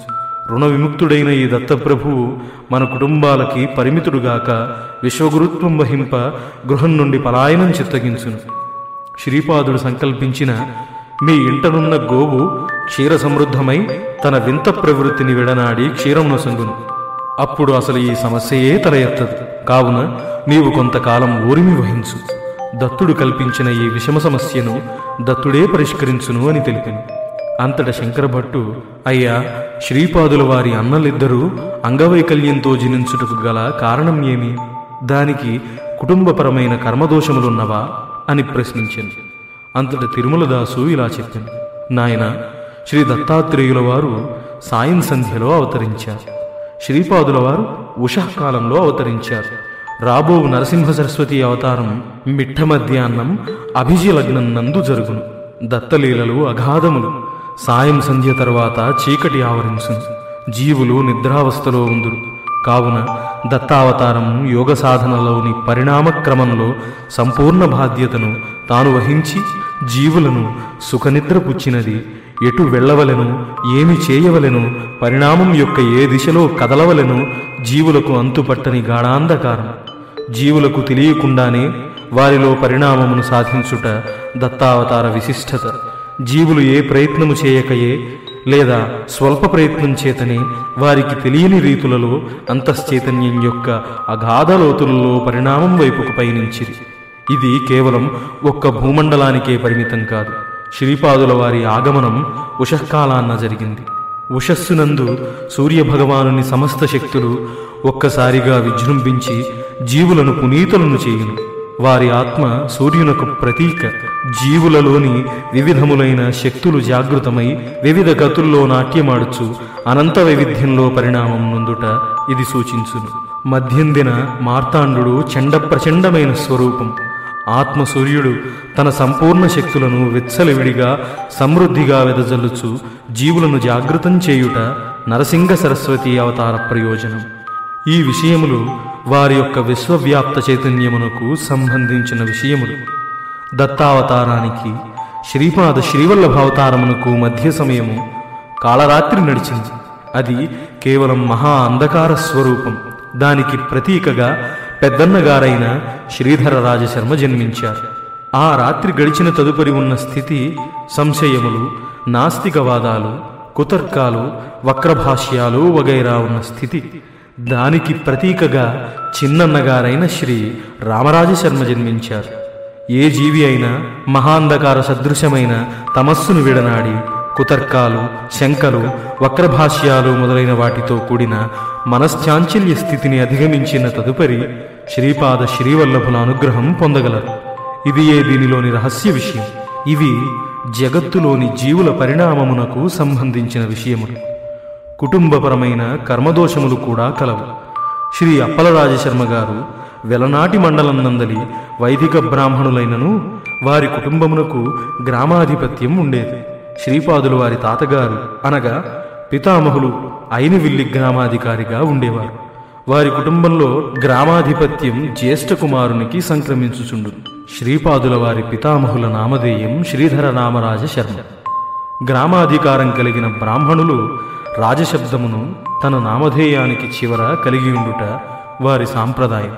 S1: రుణ విముక్తుడైన ఈ దత్తప్రభువు మన కుటుంబాలకి పరిమితుడుగాక విశ్వగురుత్వం వహింప గృహం నుండి పలాయనం చిత్తగించును శ్రీపాదుడు సంకల్పించిన మీ ఇంటనున్న గోవు క్షీర సమృద్ధమై తన వింత ప్రవృత్తిని విడనాడి క్షీరం నొసంగును అప్పుడు అసలు ఈ సమస్యయే తల ఎత్తదు కావున నీవు కొంతకాలం ఊరిమి వహించు దత్తుడు కల్పించిన ఈ విషమ సమస్యను దత్తుడే పరిష్కరించును అని తెలిపింది అంతట శంకరభట్టు అయ్యా శ్రీపాదుల వారి అన్నలిద్దరూ అంగవైకల్యంతో జనించుటకు గల కారణం ఏమి దానికి కుటుంబపరమైన కర్మదోషములున్నవా అని ప్రశ్నించింది అంతట తిరుమలదాసు ఇలా చెప్పింది నాయన శ్రీ దత్తాత్రేయుల వారు సాయం సంధ్యలో అవతరించారు శ్రీపాదుల వారు ఉషఃకాలంలో అవతరించారు రాబో నరసింహ సరస్వతి అవతారం మిట్ట మధ్యాహ్నం అభిజి లగ్నం నందు జరుగును దత్తలీలలు అగాధములు సాయం సంధ్య తర్వాత చీకటి ఆవరించును జీవులు నిద్రావస్థలో ఉందురు కావున దత్తావతారం యోగ సాధనలోని పరిణామ క్రమంలో సంపూర్ణ బాధ్యతను తాను వహించి జీవులను సుఖనిద్ర పుచ్చినది ఎటు వెళ్ళవలెను ఏమి చేయవలెను పరిణామం యొక్క ఏ దిశలో కదలవలెను జీవులకు అంతుపట్టని గాఢాంధకారం జీవులకు తెలియకుండానే వారిలో పరిణామమును సాధించుట దత్తావతార విశిష్టత జీవులు ఏ ప్రయత్నము చేయకయే లేదా స్వల్ప ప్రయత్నం చేతనే వారికి తెలియని రీతులలో అంతశ్చైతన్యం యొక్క అగాధ లోతులలో పరిణామం వైపుకు పయనించిరి ఇది కేవలం ఒక్క భూమండలానికే పరిమితం కాదు శ్రీపాదుల వారి ఆగమనం ఉషఃకాలాన్న జరిగింది ఉషస్సునందు సూర్యభగవానుని సమస్త శక్తులు ఒక్కసారిగా విజృంభించి జీవులను పునీతులను చేయును వారి ఆత్మ సూర్యునకు ప్రతీక జీవులలోని వివిధములైన శక్తులు జాగృతమై వివిధ గతుల్లో నాట్యమాడుచు అనంత వైవిధ్యంలో పరిణామం నొందుట ఇది సూచించును మధ్యందిన మార్తాండు చండ ప్రచండమైన స్వరూపం ఆత్మ సూర్యుడు తన సంపూర్ణ శక్తులను విచ్చలవిడిగా సమృద్ధిగా వెదజల్లుచు జీవులను జాగృతం చేయుట నరసింగ సరస్వతి అవతార ప్రయోజనం ఈ విషయములు వారి యొక్క విశ్వవ్యాప్త చైతన్యమునకు సంబంధించిన విషయములు దత్తావతారానికి శ్రీపాద శ్రీవల్లభావతారమునకు మధ్య సమయము కాళరాత్రి నడిచింది అది కేవలం మహా అంధకార స్వరూపం దానికి ప్రతీకగా పెద్దన్నగారైన శ్రీధర రాజశర్మ జన్మించారు ఆ రాత్రి గడిచిన తదుపరి ఉన్న స్థితి సంశయములు నాస్తికవాదాలు కుతర్కాలు వక్రభాష్యాలు వగైరా ఉన్న స్థితి దానికి ప్రతీకగా చిన్నన్నగారైన శ్రీ రామరాజశర్మ జన్మించారు ఏ జీవి అయినా మహాంధకార సదృశమైన తమస్సును విడనాడి కుతర్కాలు శంకలు వక్రభాష్యాలు మొదలైన వాటితో కూడిన మనశ్చాంచల్య స్థితిని అధిగమించిన తదుపరి శ్రీపాద శ్రీవల్లభుల అనుగ్రహం పొందగలరు ఇది ఏ దీనిలోని రహస్య విషయం ఇవి జగత్తులోని జీవుల పరిణామమునకు సంబంధించిన విషయములు కుటుంబపరమైన కర్మదోషములు కూడా కలవు శ్రీ అప్పలరాజశర్మ గారు వెలనాటి మండలం నందలి వైదిక బ్రాహ్మణులైనను వారి కుటుంబమునకు గ్రామాధిపత్యం ఉండేది శ్రీపాదులు వారి తాతగారు అనగా పితామహులు అయినవిల్లి గ్రామాధికారిగా ఉండేవారు వారి కుటుంబంలో గ్రామాధిపత్యం జ్యేష్ఠ కుమారునికి సంక్రమించుచుండు శ్రీపాదుల వారి పితామహుల నామధేయం శ్రీధర రామరాజ శర్మ గ్రామాధికారం కలిగిన బ్రాహ్మణులు రాజశబ్దమును తన నామధేయానికి చివర కలిగి ఉండుట వారి సాంప్రదాయం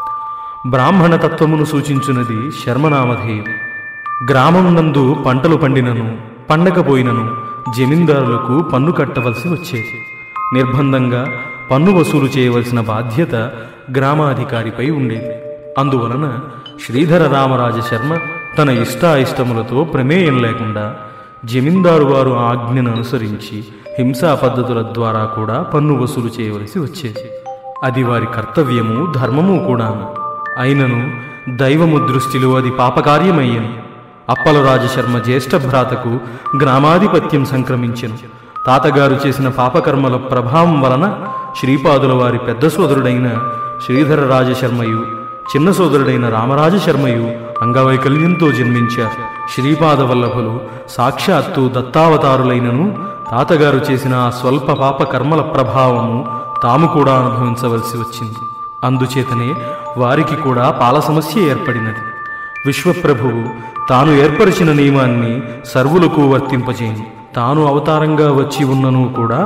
S1: బ్రాహ్మణ తత్వమును సూచించున్నది శర్మనామధేయం గ్రామం నందు పంటలు పండినను పండకపోయినను జమీందారులకు పన్ను కట్టవలసి వచ్చేది నిర్బంధంగా పన్ను వసూలు చేయవలసిన బాధ్యత గ్రామాధికారిపై ఉండేది అందువలన శ్రీధర రామరాజ శర్మ తన ఇష్టాయిష్టములతో ప్రమేయం లేకుండా జమీందారు వారు ఆజ్ఞను అనుసరించి హింసా పద్ధతుల ద్వారా కూడా పన్ను వసూలు చేయవలసి వచ్చేది అది వారి కర్తవ్యము ధర్మము కూడాను అయినను దైవము దృష్టిలో అది పాపకార్యమయ్యను అప్పల రాజశర్మ జ్యేష్ఠ భ్రాతకు గ్రామాధిపత్యం సంక్రమించెను తాతగారు చేసిన పాపకర్మల ప్రభావం వలన శ్రీపాదుల వారి పెద్ద సోదరుడైన శ్రీధర రాజశర్మయు చిన్న సోదరుడైన రామరాజశర్మయు అంగవైకల్యంతో జన్మించారు శ్రీపాద వల్లభులు సాక్షాత్తు దత్తావతారులైనను తాతగారు చేసిన ఆ స్వల్ప పాప కర్మల ప్రభావము తాము కూడా అనుభవించవలసి వచ్చింది అందుచేతనే వారికి కూడా పాల సమస్య ఏర్పడినది విశ్వప్రభువు తాను ఏర్పరిచిన నియమాన్ని సర్వులకు వర్తింపజేయండి తాను అవతారంగా వచ్చి ఉన్నను కూడా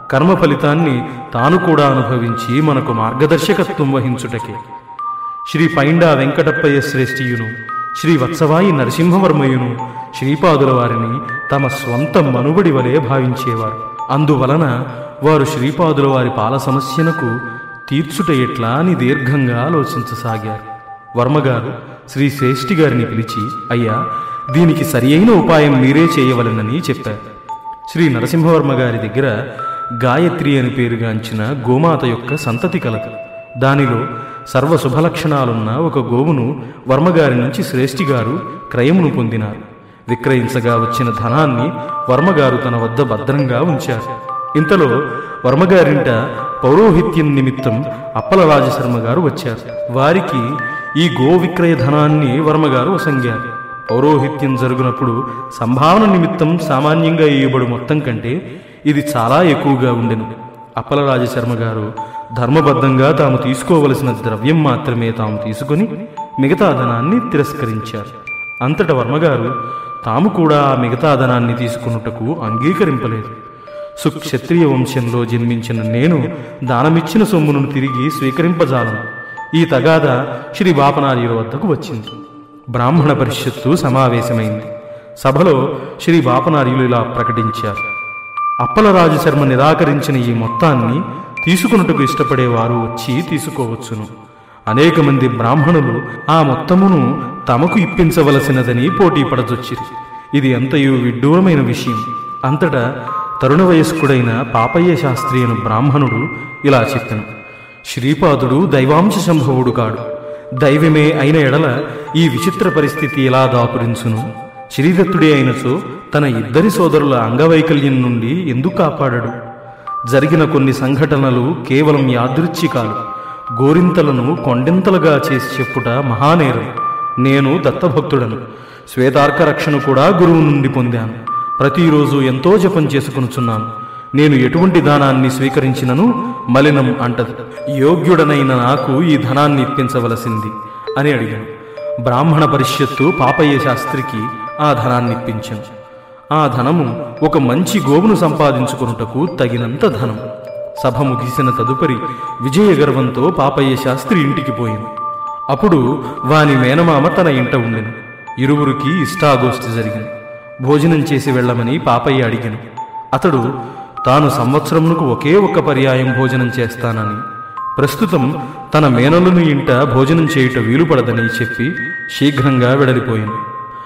S1: కర్మ ఫలితాన్ని తాను కూడా అనుభవించి మనకు మార్గదర్శకత్వం వహించుటకే శ్రీ పైండా వెంకటప్పయ్య శ్రేష్ఠియును శ్రీ వత్సవాయి నరసింహవర్మయును శ్రీపాదుల వారిని తమ స్వంత మనుబడి వలె భావించేవారు అందువలన వారు శ్రీపాదుల వారి పాల సమస్యనకు తీర్చుట ఎట్లా అని దీర్ఘంగా ఆలోచించసాగారు వర్మగారు శ్రీ శ్రేష్ఠి గారిని పిలిచి అయ్యా దీనికి సరి అయిన ఉపాయం మీరే చేయవలెనని చెప్పారు శ్రీ నరసింహవర్మ గారి దగ్గర గాయత్రి అని పేరుగాంచిన గోమాత యొక్క సంతతి కలదు దానిలో సర్వ శుభలక్షణాలున్న ఒక గోవును వర్మగారి నుంచి శ్రేష్ఠి గారు క్రయమును పొందినారు విక్రయించగా వచ్చిన ధనాన్ని వర్మగారు తన వద్ద భద్రంగా ఉంచారు ఇంతలో వర్మగారింట పౌరోహిత్యం నిమిత్తం అప్పల రాజశర్మ గారు వచ్చారు వారికి ఈ గో విక్రయ ధనాన్ని వర్మగారు వసంగారు పౌరోహిత్యం జరుగునప్పుడు సంభావన నిమిత్తం సామాన్యంగా ఇయ్యబడు మొత్తం కంటే ఇది చాలా ఎక్కువగా ఉండెను అప్పల రాజశర్మ గారు ధర్మబద్ధంగా తాము తీసుకోవలసిన ద్రవ్యం మాత్రమే తాము తీసుకుని మిగతా ధనాన్ని తిరస్కరించారు అంతట వర్మగారు తాము కూడా ఆ మిగతా ధనాన్ని తీసుకున్నటకు అంగీకరింపలేదు సుక్షత్రియ వంశంలో జన్మించిన నేను దానమిచ్చిన సొమ్మును తిరిగి స్వీకరింపజాలను ఈ తగాద శ్రీ బాపనార్యుల వద్దకు వచ్చింది బ్రాహ్మణ పరిషత్తు సమావేశమైంది సభలో శ్రీ బాపనార్యులు ఇలా ప్రకటించారు అప్పలరాజు శర్మ నిరాకరించిన ఈ మొత్తాన్ని తీసుకున్నట్టుకు ఇష్టపడేవారు వచ్చి తీసుకోవచ్చును అనేక మంది బ్రాహ్మణులు ఆ మొత్తమును తమకు ఇప్పించవలసినదని పోటీ పడజొచ్చిరి ఇది అంతయు విడ్డూరమైన విషయం అంతటా తరుణ వయస్కుడైన పాపయ్య శాస్త్రి అను బ్రాహ్మణుడు ఇలా చెప్పెను శ్రీపాదుడు దైవాంశ సంభవుడు కాడు దైవమే అయిన ఎడల ఈ విచిత్ర పరిస్థితి ఎలా దాపురించును శ్రీదత్తుడే అయినచో తన ఇద్దరి సోదరుల అంగవైకల్యం నుండి ఎందుకు కాపాడడు జరిగిన కొన్ని సంఘటనలు కేవలం యాదృచ్ఛికాలు గోరింతలను కొండెంతలుగా చేసి చెప్పుట మహానేరం నేను దత్తభక్తుడను శ్వేతార్క రక్షణ కూడా గురువు నుండి పొందాను ప్రతిరోజు ఎంతో జపం చేసుకొనుచున్నాను నేను ఎటువంటి దానాన్ని స్వీకరించినను మలినం అంటది యోగ్యుడనైన నాకు ఈ ధనాన్ని ఇప్పించవలసింది అని అడిగాను బ్రాహ్మణ పరిషత్తు పాపయ్య శాస్త్రికి ఆ ధనాన్ని ఇప్పించాను ఆ ధనము ఒక మంచి గోవును సంపాదించుకొనుటకు తగినంత ధనం సభ ముగిసిన తదుపరి విజయ గర్వంతో పాపయ్య శాస్త్రి ఇంటికి పోయింది అప్పుడు వాని మేనమామ తన ఇంట ఉండెను ఇరువురికి ఇష్టాగోష్ఠి జరిగింది భోజనం చేసి వెళ్ళమని పాపయ్య అడిగాను అతడు తాను సంవత్సరమునకు ఒకే ఒక్క పర్యాయం భోజనం చేస్తానని ప్రస్తుతం తన మేనలుని ఇంట భోజనం చేయుట వీలుపడదని చెప్పి శీఘ్రంగా వెడలిపోయాను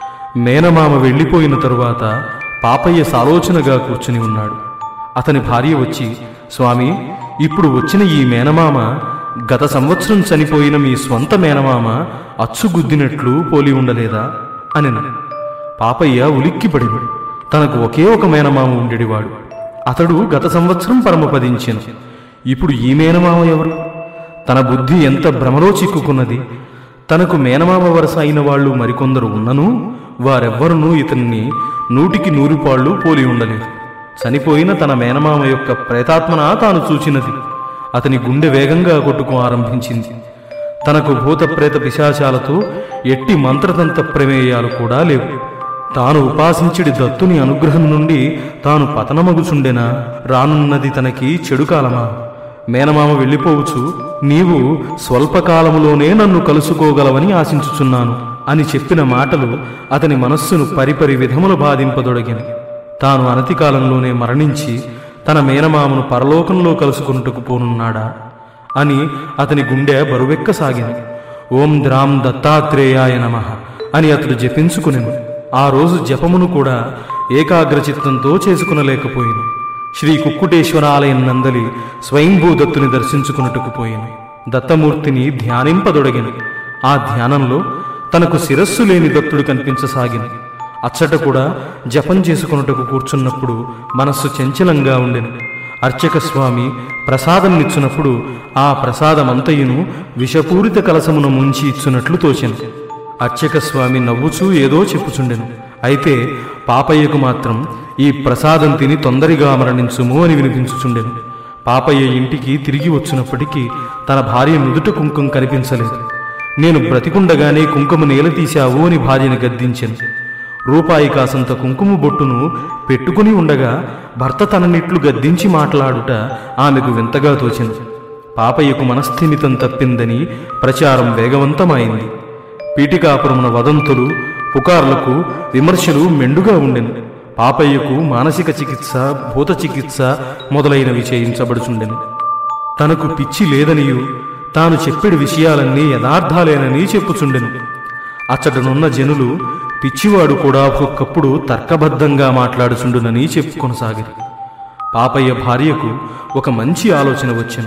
S1: మేనమామ వెళ్ళిపోయిన తరువాత పాపయ్య సాలోచనగా కూర్చుని ఉన్నాడు అతని భార్య వచ్చి స్వామి ఇప్పుడు వచ్చిన ఈ మేనమామ గత సంవత్సరం చనిపోయిన మీ స్వంత మేనమామ అచ్చుగుద్దినట్లు పోలి ఉండలేదా అని పాపయ్య ఉలిక్కిపడింది తనకు ఒకే ఒక మేనమామ ఉండేవాడు అతడు గత సంవత్సరం పరమపదించెను ఇప్పుడు ఈ మేనమామ ఎవరు తన బుద్ధి ఎంత భ్రమలో చిక్కుకున్నది తనకు మేనమామ వరస అయిన వాళ్ళు మరికొందరు ఉన్నను వారెవ్వరునూ ఇతన్ని నూటికి నూరుపాళ్ళు పోలి ఉండలేదు చనిపోయిన తన మేనమామ యొక్క ప్రేతాత్మన తాను చూచినది అతని గుండె వేగంగా కొట్టుకు ఆరంభించింది తనకు భూత ప్రేత పిశాచాలతో ఎట్టి మంత్రతంత్ర ప్రమేయాలు కూడా లేవు తాను ఉపాసించిడి దత్తుని అనుగ్రహం నుండి తాను పతనమగుచుండెనా రానున్నది తనకి చెడు కాలమా మేనమామ వెళ్ళిపోవచ్చు నీవు స్వల్పకాలములోనే నన్ను కలుసుకోగలవని ఆశించుచున్నాను అని చెప్పిన మాటలు అతని మనస్సును పరిపరి విధములు బాధింపదొడగిన తాను అనతి కాలంలోనే మరణించి తన మేనమామను పరలోకంలో కలుసుకున్నట్టుకు పోనున్నాడా అని అతని గుండె బరువెక్కసాగింది ఓం ద్రాం దత్తాత్రేయాయ నమః అని అతడు జపించుకునెను ఆ రోజు జపమును కూడా ఏకాగ్రచిత్తంతో చేసుకునలేకపోయాను శ్రీ కుక్కుటేశ్వర ఆలయం నందలి స్వయంభూ దత్తుని దర్శించుకున్నట్టుకు పోయాను దత్తమూర్తిని ధ్యానింపదొడగిన ఆ ధ్యానంలో తనకు శిరస్సు లేని దత్తుడు కనిపించసాగింది అచ్చట కూడా జపం చేసుకున్నట్టుకు కూర్చున్నప్పుడు మనస్సు చంచలంగా ఉండెను అర్చక స్వామి ప్రసాదం ఇచ్చినప్పుడు ఆ ప్రసాదమంతయును విషపూరిత కలసమున ముంచి ఇచ్చున్నట్లు తోచెను అర్చక స్వామి నవ్వుచూ ఏదో చెప్పుచుండెను అయితే పాపయ్యకు మాత్రం ఈ ప్రసాదం తిని తొందరగా మరణించుము అని వినిపించుచుండెను పాపయ్య ఇంటికి తిరిగి వచ్చినప్పటికీ తన భార్య నుదుట కుంకుమ కనిపించలేదు నేను బ్రతికుండగానే కుంకుమ నేల తీశావు అని భార్యను గద్దించెను రూపాయి కాసంత కుంకుమ బొట్టును పెట్టుకుని ఉండగా భర్త తననిట్లు గద్దించి మాట్లాడుట ఆమెకు వింతగా తోచింది పాపయ్యకు మనస్థిమితం తప్పిందని ప్రచారం వేగవంతమైంది పీఠికాపురమున వదంతులు పుకార్లకు విమర్శలు మెండుగా ఉండెను పాపయ్యకు మానసిక చికిత్స భూత చికిత్స మొదలైనవి చేయించబడుచుండెను తనకు పిచ్చి లేదనియు తాను చెప్పెడి విషయాలన్నీ యథార్థాలేనని చెప్పుచుండెను అచ్చటనున్న జనులు పిచ్చివాడు కూడా ఒక్కొక్కప్పుడు తర్కబద్ధంగా మాట్లాడుచుండునని చెప్పు కొనసాగిరి పాపయ్య భార్యకు ఒక మంచి ఆలోచన వచ్చెను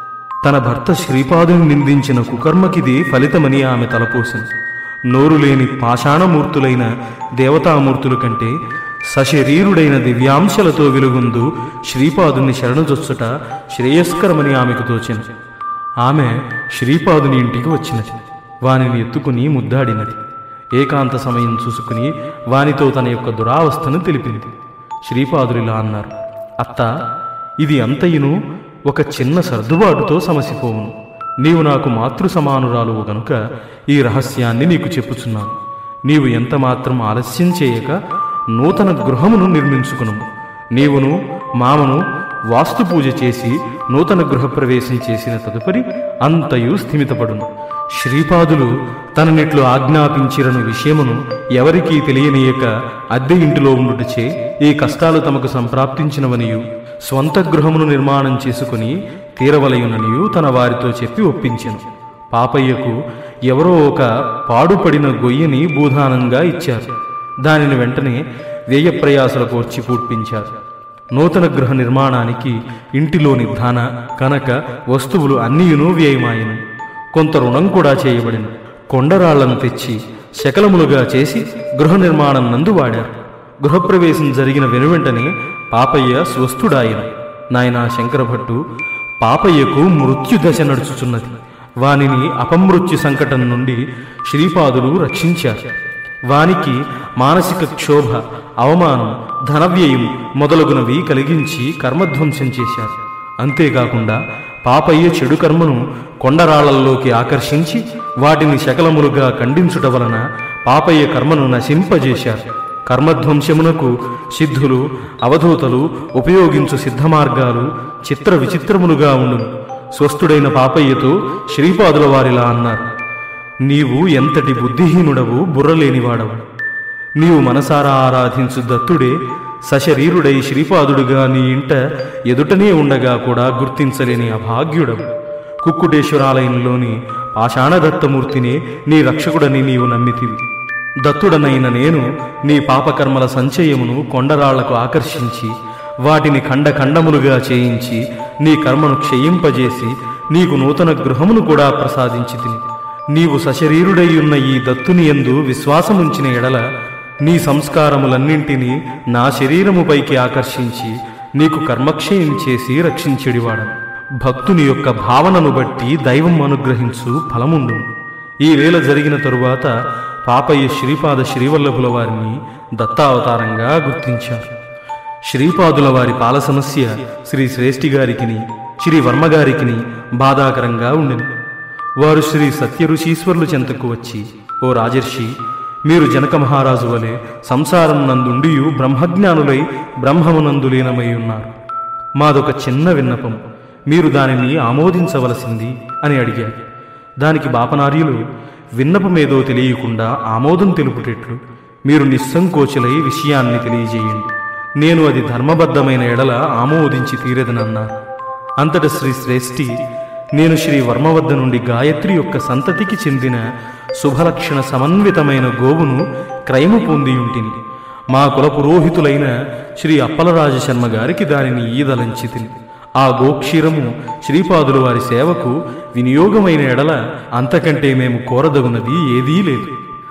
S1: తన భర్త శ్రీపాదుని నిందించిన కుకర్మకిది ఫలితమని ఆమె తలపోసింది నోరు లేని పాషాణమూర్తులైన దేవతామూర్తుల కంటే సశరీరుడైన దివ్యాంశలతో వెలుగొందు శ్రీపాదుని శరణుజొచ్చుట శ్రేయస్కరమని ఆమెకు తోచింది ఆమె శ్రీపాదుని ఇంటికి వచ్చినది వానిని ఎత్తుకుని ముద్దాడినది ఏకాంత సమయం చూసుకుని వానితో తన యొక్క దురావస్థను తెలిపింది శ్రీపాదులిలా అన్నారు అత్త ఇది అంతయును ఒక చిన్న సర్దుబాటుతో సమసిపోవును నీవు నాకు మాతృ సమానురాలువు గనుక ఈ రహస్యాన్ని నీకు చెప్పుచున్నాను నీవు ఎంత మాత్రం ఆలస్యం చేయక నూతన గృహమును నిర్మించుకును నీవును మామను వాస్తు పూజ చేసి నూతన గృహప్రవేశం చేసిన తదుపరి అంతయు స్థిమితపడును శ్రీపాదులు తననిట్లు ఆజ్ఞాపించిరను విషయమును ఎవరికీ తెలియనీయక అద్దె ఇంటిలో ఉండుటచే ఈ కష్టాలు తమకు సంప్రాప్తించినవనియు స్వంత గృహమును నిర్మాణం చేసుకుని తీరవలయుననియు తన వారితో చెప్పి ఒప్పించెను పాపయ్యకు ఎవరో ఒక పాడుపడిన గొయ్యని భూదానంగా ఇచ్చారు దానిని వెంటనే వ్యయ ప్రయాసలకు వచ్చి పూడ్పించారు నూతన గృహ నిర్మాణానికి ఇంటిలోని ధన కనక వస్తువులు అన్నీయును వ్యయమాయను కొంత రుణం కూడా చేయబడిన కొండరాళ్లను తెచ్చి శకలములుగా చేసి గృహ నిర్మాణం నందు వాడారు గృహప్రవేశం జరిగిన వెనువెంటనే పాపయ్య స్వస్థుడాయన నాయనా శంకరభట్టు పాపయ్యకు మృత్యు దశ నడుచుచున్నది వానిని అపమృత్యు సంకటం నుండి శ్రీపాదులు రక్షించారు వానికి మానసిక క్షోభ అవమానం ధనవ్యయం మొదలగునవి కలిగించి కర్మధ్వంసం చేశారు అంతేకాకుండా పాపయ్య చెడు కర్మను కొండరాళ్లలోకి ఆకర్షించి వాటిని శకలములుగా ఖండించుట వలన పాపయ్య కర్మను నశింపజేశారు కర్మధ్వంసమునకు సిద్ధులు అవధూతలు ఉపయోగించు సిద్ధమార్గాలు చిత్ర విచిత్రములుగా ఉండును స్వస్థుడైన పాపయ్యతో శ్రీపాదుల వారిలా అన్నారు నీవు ఎంతటి బుద్ధిహీనుడవు బుర్రలేనివాడవు నీవు మనసారా ఆరాధించు దత్తుడే సశరీరుడై శ్రీపాదుడుగా నీ ఇంట ఎదుటనే ఉండగా కూడా గుర్తించలేని అభాగ్యుడవు కుక్కుటేశ్వరాలయంలోని పాషాణదత్తమూర్తినే నీ రక్షకుడని నీవు నమ్మితివి దత్తుడనైన నేను నీ పాపకర్మల సంచయమును కొండరాళ్లకు ఆకర్షించి వాటిని ఖండ ఖండములుగా చేయించి నీ కర్మను క్షయింపజేసి నీకు నూతన గృహమును కూడా ప్రసాదించి తిని నీవు సశరీరుడై ఉన్న ఈ దత్తుని యందు విశ్వాసముంచిన ఎడల నీ సంస్కారములన్నింటినీ నా శరీరముపైకి ఆకర్షించి నీకు కర్మక్షయం చేసి రక్షించెడివాడను భక్తుని యొక్క భావనను బట్టి దైవం అనుగ్రహించు ఫలముండు ఈ వేళ జరిగిన తరువాత పాపయ్య శ్రీపాద శ్రీవల్లభుల వారిని దత్తావతారంగా గుర్తించారు శ్రీపాదుల వారి పాల సమస్య శ్రీ శ్రేష్ఠి గారికిని శ్రీ వర్మగారికిని బాధాకరంగా ఉండెను వారు శ్రీ సత్యఋషీశ్వరులు చెంతకు వచ్చి ఓ రాజర్షి మీరు జనక మహారాజు వలె సంసారం నందుండియు బ్రహ్మజ్ఞానులై బ్రహ్మమునందు లీనమై ఉన్నారు మాదొక చిన్న విన్నపం మీరు దానిని ఆమోదించవలసింది అని అడిగారు దానికి బాపనార్యులు విన్నపమేదో తెలియకుండా ఆమోదం తెలుపుటెట్లు మీరు నిస్సంకోచలై విషయాన్ని తెలియజేయండి నేను అది ధర్మబద్ధమైన ఎడల ఆమోదించి తీరేదనన్నారు అంతట శ్రీ శ్రేష్ఠి నేను శ్రీ వర్మ వద్ద నుండి గాయత్రి యొక్క సంతతికి చెందిన శుభలక్షణ సమన్వితమైన గోవును క్రయము పొంది ఉంటిని మా కుల పురోహితులైన శ్రీ అప్పలరాజ శర్మ గారికి దానిని ఈదలంచితిని ఆ గోక్షీరము శ్రీపాదుల వారి సేవకు వినియోగమైన ఎడల అంతకంటే మేము కోరదగునది ఏదీ లేదు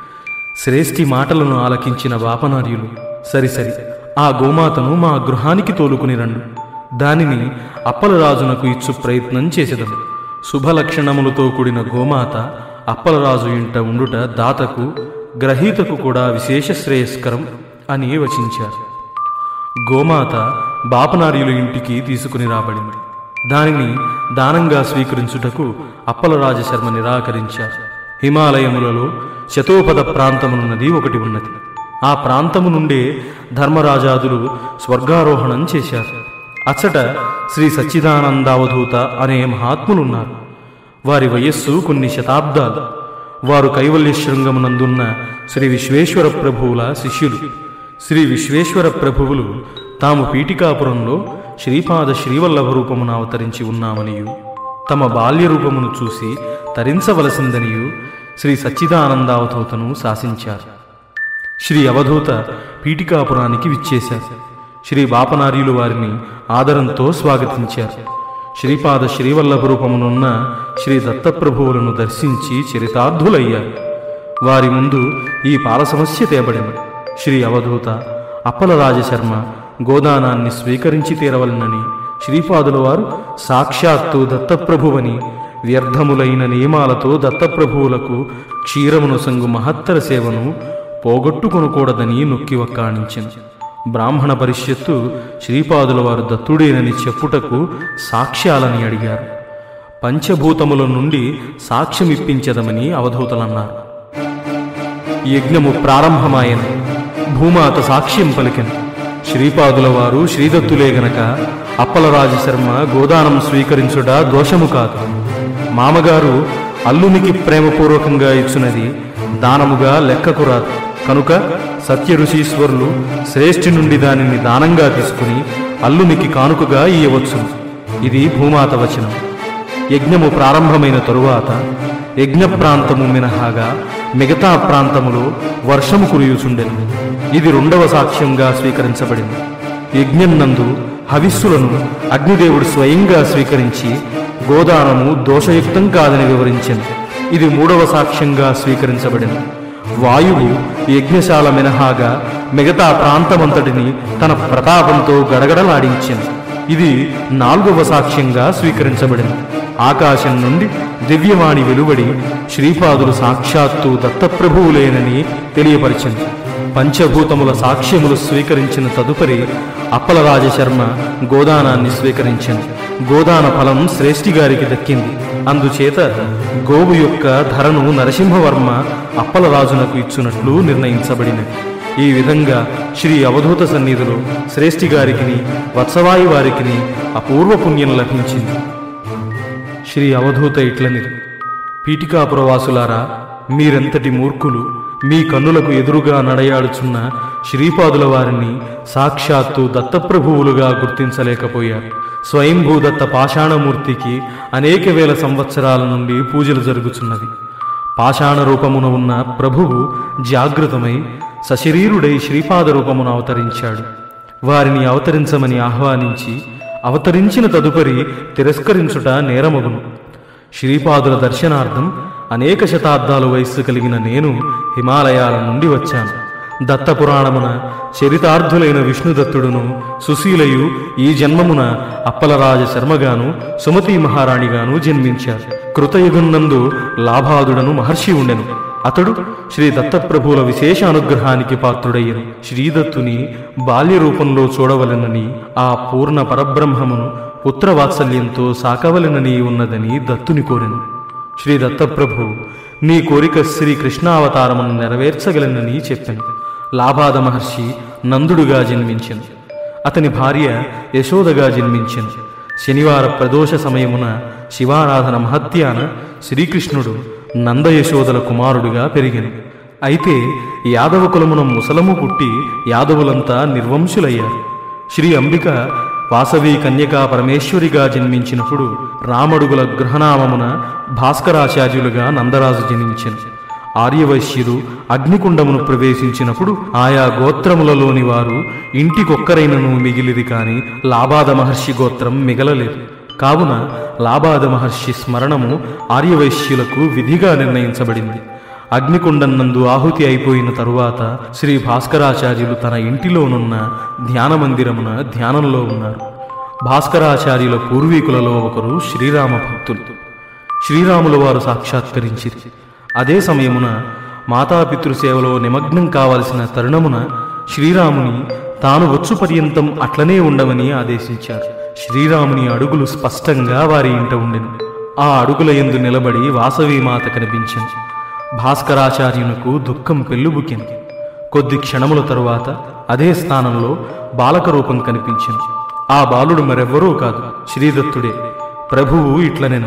S1: శ్రేష్ఠి మాటలను ఆలకించిన వాపనార్యులు సరి సరి ఆ గోమాతను మా గృహానికి తోలుకుని రండు దానిని అప్పలరాజునకు ఇచ్చు ప్రయత్నం చేసేదము శుభలక్షణములతో కూడిన గోమాత అప్పలరాజు ఇంట ఉండుట దాతకు గ్రహీతకు కూడా విశేష శ్రేయస్కరం అని వచించారు గోమాత బాపనార్యుల ఇంటికి తీసుకుని రాబడింది దానిని దానంగా స్వీకరించుటకు అప్పలరాజ శర్మ నిరాకరించారు హిమాలయములలో శతోపద ప్రాంతమునున్నది ఒకటి ఉన్నది ఆ ప్రాంతము నుండే ధర్మరాజాదులు స్వర్గారోహణం చేశారు అచ్చట శ్రీ సచ్చిదానందావధూత అనే మహాత్ములున్నారు వారి వయస్సు కొన్ని శతాబ్దాలు వారు కైవల్య శృంగమునందున్న శ్రీ విశ్వేశ్వర ప్రభువుల శిష్యులు శ్రీ విశ్వేశ్వర ప్రభువులు తాము పీఠికాపురంలో శ్రీపాద శ్రీవల్లభ రూపమున అవతరించి ఉన్నామనియు తమ బాల్య రూపమును చూసి తరించవలసిందనియు శ్రీ సచ్చిదానందావధూతను శాసించారు శ్రీ అవధూత పీఠికాపురానికి విచ్చేశారు శ్రీ బాపనార్యులు వారిని ఆదరంతో స్వాగతించారు శ్రీపాద శ్రీవల్లభ రూపమునున్న శ్రీ దత్తప్రభువులను దర్శించి చరితార్థులయ్యారు వారి ముందు ఈ పాల సమస్య తేబడింది శ్రీ అవధూత అప్పల రాజశర్మ గోదానాన్ని స్వీకరించి తీరవలనని శ్రీపాదుల వారు సాక్షాత్తు దత్తప్రభువని వ్యర్థములైన నియమాలతో దత్తప్రభువులకు క్షీరమును సంగు మహత్తర సేవను పోగొట్టుకొనకూడదని నొక్కి వక్కాణించింది బ్రాహ్మణ పరిషత్తు శ్రీపాదుల వారు దత్తుడేనని చెప్పుటకు సాక్ష్యాలని అడిగారు పంచభూతముల నుండి సాక్ష్యమిప్పించదమని అవధూతలన్నారు యజ్ఞము ప్రారంభమాయను భూమాత సాక్ష్యం పలికెను శ్రీపాదుల వారు శ్రీదత్తులే గనక అప్పలరాజు శర్మ గోదానం స్వీకరించుట దోషము కాదు మామగారు అల్లునికి ప్రేమపూర్వకంగా ఇచ్చునది దానముగా లెక్కకు రాదు కనుక సత్య ఋషీశ్వరులు శ్రేష్ఠి నుండి దానిని దానంగా తీసుకుని అల్లునికి కానుకగా ఇయ్యవచ్చు ఇది భూమాత వచనం యజ్ఞము ప్రారంభమైన తరువాత యజ్ఞ ప్రాంతము మినహాగా మిగతా ప్రాంతములో వర్షము కురియుచుండెను ఇది రెండవ సాక్ష్యంగా స్వీకరించబడింది యజ్ఞం నందు హవిస్సులను అగ్నిదేవుడు స్వయంగా స్వీకరించి గోదానము దోషయుక్తం కాదని వివరించింది ఇది మూడవ సాక్ష్యంగా స్వీకరించబడింది వాయువు యజ్ఞశాల మినహాగా మిగతా ప్రాంతమంతటిని తన ప్రతాపంతో గడగడలాడించింది ఇది నాలుగవ సాక్ష్యంగా స్వీకరించబడింది ఆకాశం నుండి దివ్యవాణి వెలువడి శ్రీపాదులు సాక్షాత్తు దత్తప్రభువులేనని తెలియపరిచింది పంచభూతముల సాక్ష్యములు స్వీకరించిన తదుపరి అప్పలరాజ శర్మ గోదానాన్ని స్వీకరించింది గోదాన ఫలం శ్రేష్ఠి గారికి దక్కింది అందుచేత గోవు యొక్క ధరను నరసింహవర్మ అప్పలరాజునకు ఇచ్చునట్లు నిర్ణయించబడినది ఈ విధంగా శ్రీ అవధూత సన్నిధిలో శ్రేష్ఠి గారికిని వత్సవాయి వారికిని అపూర్వ పుణ్యం లభించింది శ్రీ అవధూత ఇట్లని పీఠికాపురవాసులారా మీరెంతటి మూర్ఖులు మీ కన్నులకు ఎదురుగా నడయాడుచున్న శ్రీపాదుల వారిని సాక్షాత్తు దత్తప్రభువులుగా గుర్తించలేకపోయారు స్వయంభూదత్త పాషాణమూర్తికి అనేక వేల సంవత్సరాల నుండి పూజలు జరుగుచున్నవి పాషాణ రూపమున ఉన్న ప్రభువు జాగృతమై సశరీరుడై శ్రీపాద రూపమున అవతరించాడు వారిని అవతరించమని ఆహ్వానించి అవతరించిన తదుపరి తిరస్కరించుట నేరమగును శ్రీపాదుల దర్శనార్థం అనేక శతాబ్దాల వయస్సు కలిగిన నేను హిమాలయాల నుండి వచ్చాను దత్తపురాణమున చరితార్థులైన విష్ణుదత్తుడును సుశీలయు ఈ జన్మమున అప్పలరాజ శర్మగాను సుమతి మహారాణిగాను జన్మించారు కృతయుగంనందు లాభాదుడను మహర్షి ఉండెను అతడు శ్రీ దత్తప్రభువుల విశేష అనుగ్రహానికి పాత్రుడయ్యను శ్రీదత్తుని బాల్య రూపంలో చూడవలెనని ఆ పూర్ణ పరబ్రహ్మమును పుత్రవాత్సల్యంతో సాకవలెనని ఉన్నదని దత్తుని కోరెను శ్రీ దత్తప్రభు నీ కోరిక శ్రీ కృష్ణావతారమును నెరవేర్చగలనని చెప్పాను లాభాద మహర్షి నందుడుగా జన్మించెను అతని భార్య యశోదగా జన్మించెను శనివార ప్రదోష సమయమున శివారాధన మహత్యాన శ్రీకృష్ణుడు నందయశోదల కుమారుడిగా పెరిగెను అయితే యాదవ కులమున ముసలము పుట్టి యాదవులంతా నిర్వంశులయ్యారు శ్రీ అంబిక వాసవి కన్యకా పరమేశ్వరిగా జన్మించినప్పుడు రామడుగుల గృహనామమున భాస్కరాచార్యులుగా నందరాజు జన్మించెను ఆర్యవైశ్యులు అగ్నికుండమును ప్రవేశించినప్పుడు ఆయా గోత్రములలోని వారు ఇంటికొక్కరైనను మిగిలిది కాని లాబాద మహర్షి గోత్రం మిగలలేదు కావున లాబాద మహర్షి స్మరణము ఆర్యవైశ్యులకు విధిగా నిర్ణయించబడింది అగ్నికుండన్నందు ఆహుతి అయిపోయిన తరువాత శ్రీ భాస్కరాచార్యులు తన ఇంటిలోనున్న ధ్యాన మందిరమున ధ్యానంలో ఉన్నారు భాస్కరాచార్యుల పూర్వీకులలో ఒకరు శ్రీరామ భక్తులు శ్రీరాముల వారు సాక్షాత్కరించిరి అదే సమయమున మాతాపితృ సేవలో నిమగ్నం కావలసిన తరుణమున శ్రీరాముని తాను వచ్చు పర్యంతం అట్లనే ఉండమని ఆదేశించారు శ్రీరాముని అడుగులు స్పష్టంగా వారి ఇంట ఉండెను ఆ అడుగుల యందు నిలబడి వాసవీమాత కనిపించింది భాస్కరాచార్యునకు దుఃఖం పెళ్ళుబుకింది కొద్ది క్షణముల తరువాత అదే స్థానంలో బాలక రూపం కనిపించింది ఆ బాలుడు మరెవ్వరూ కాదు శ్రీదత్తుడే ప్రభువు ఇట్లనెను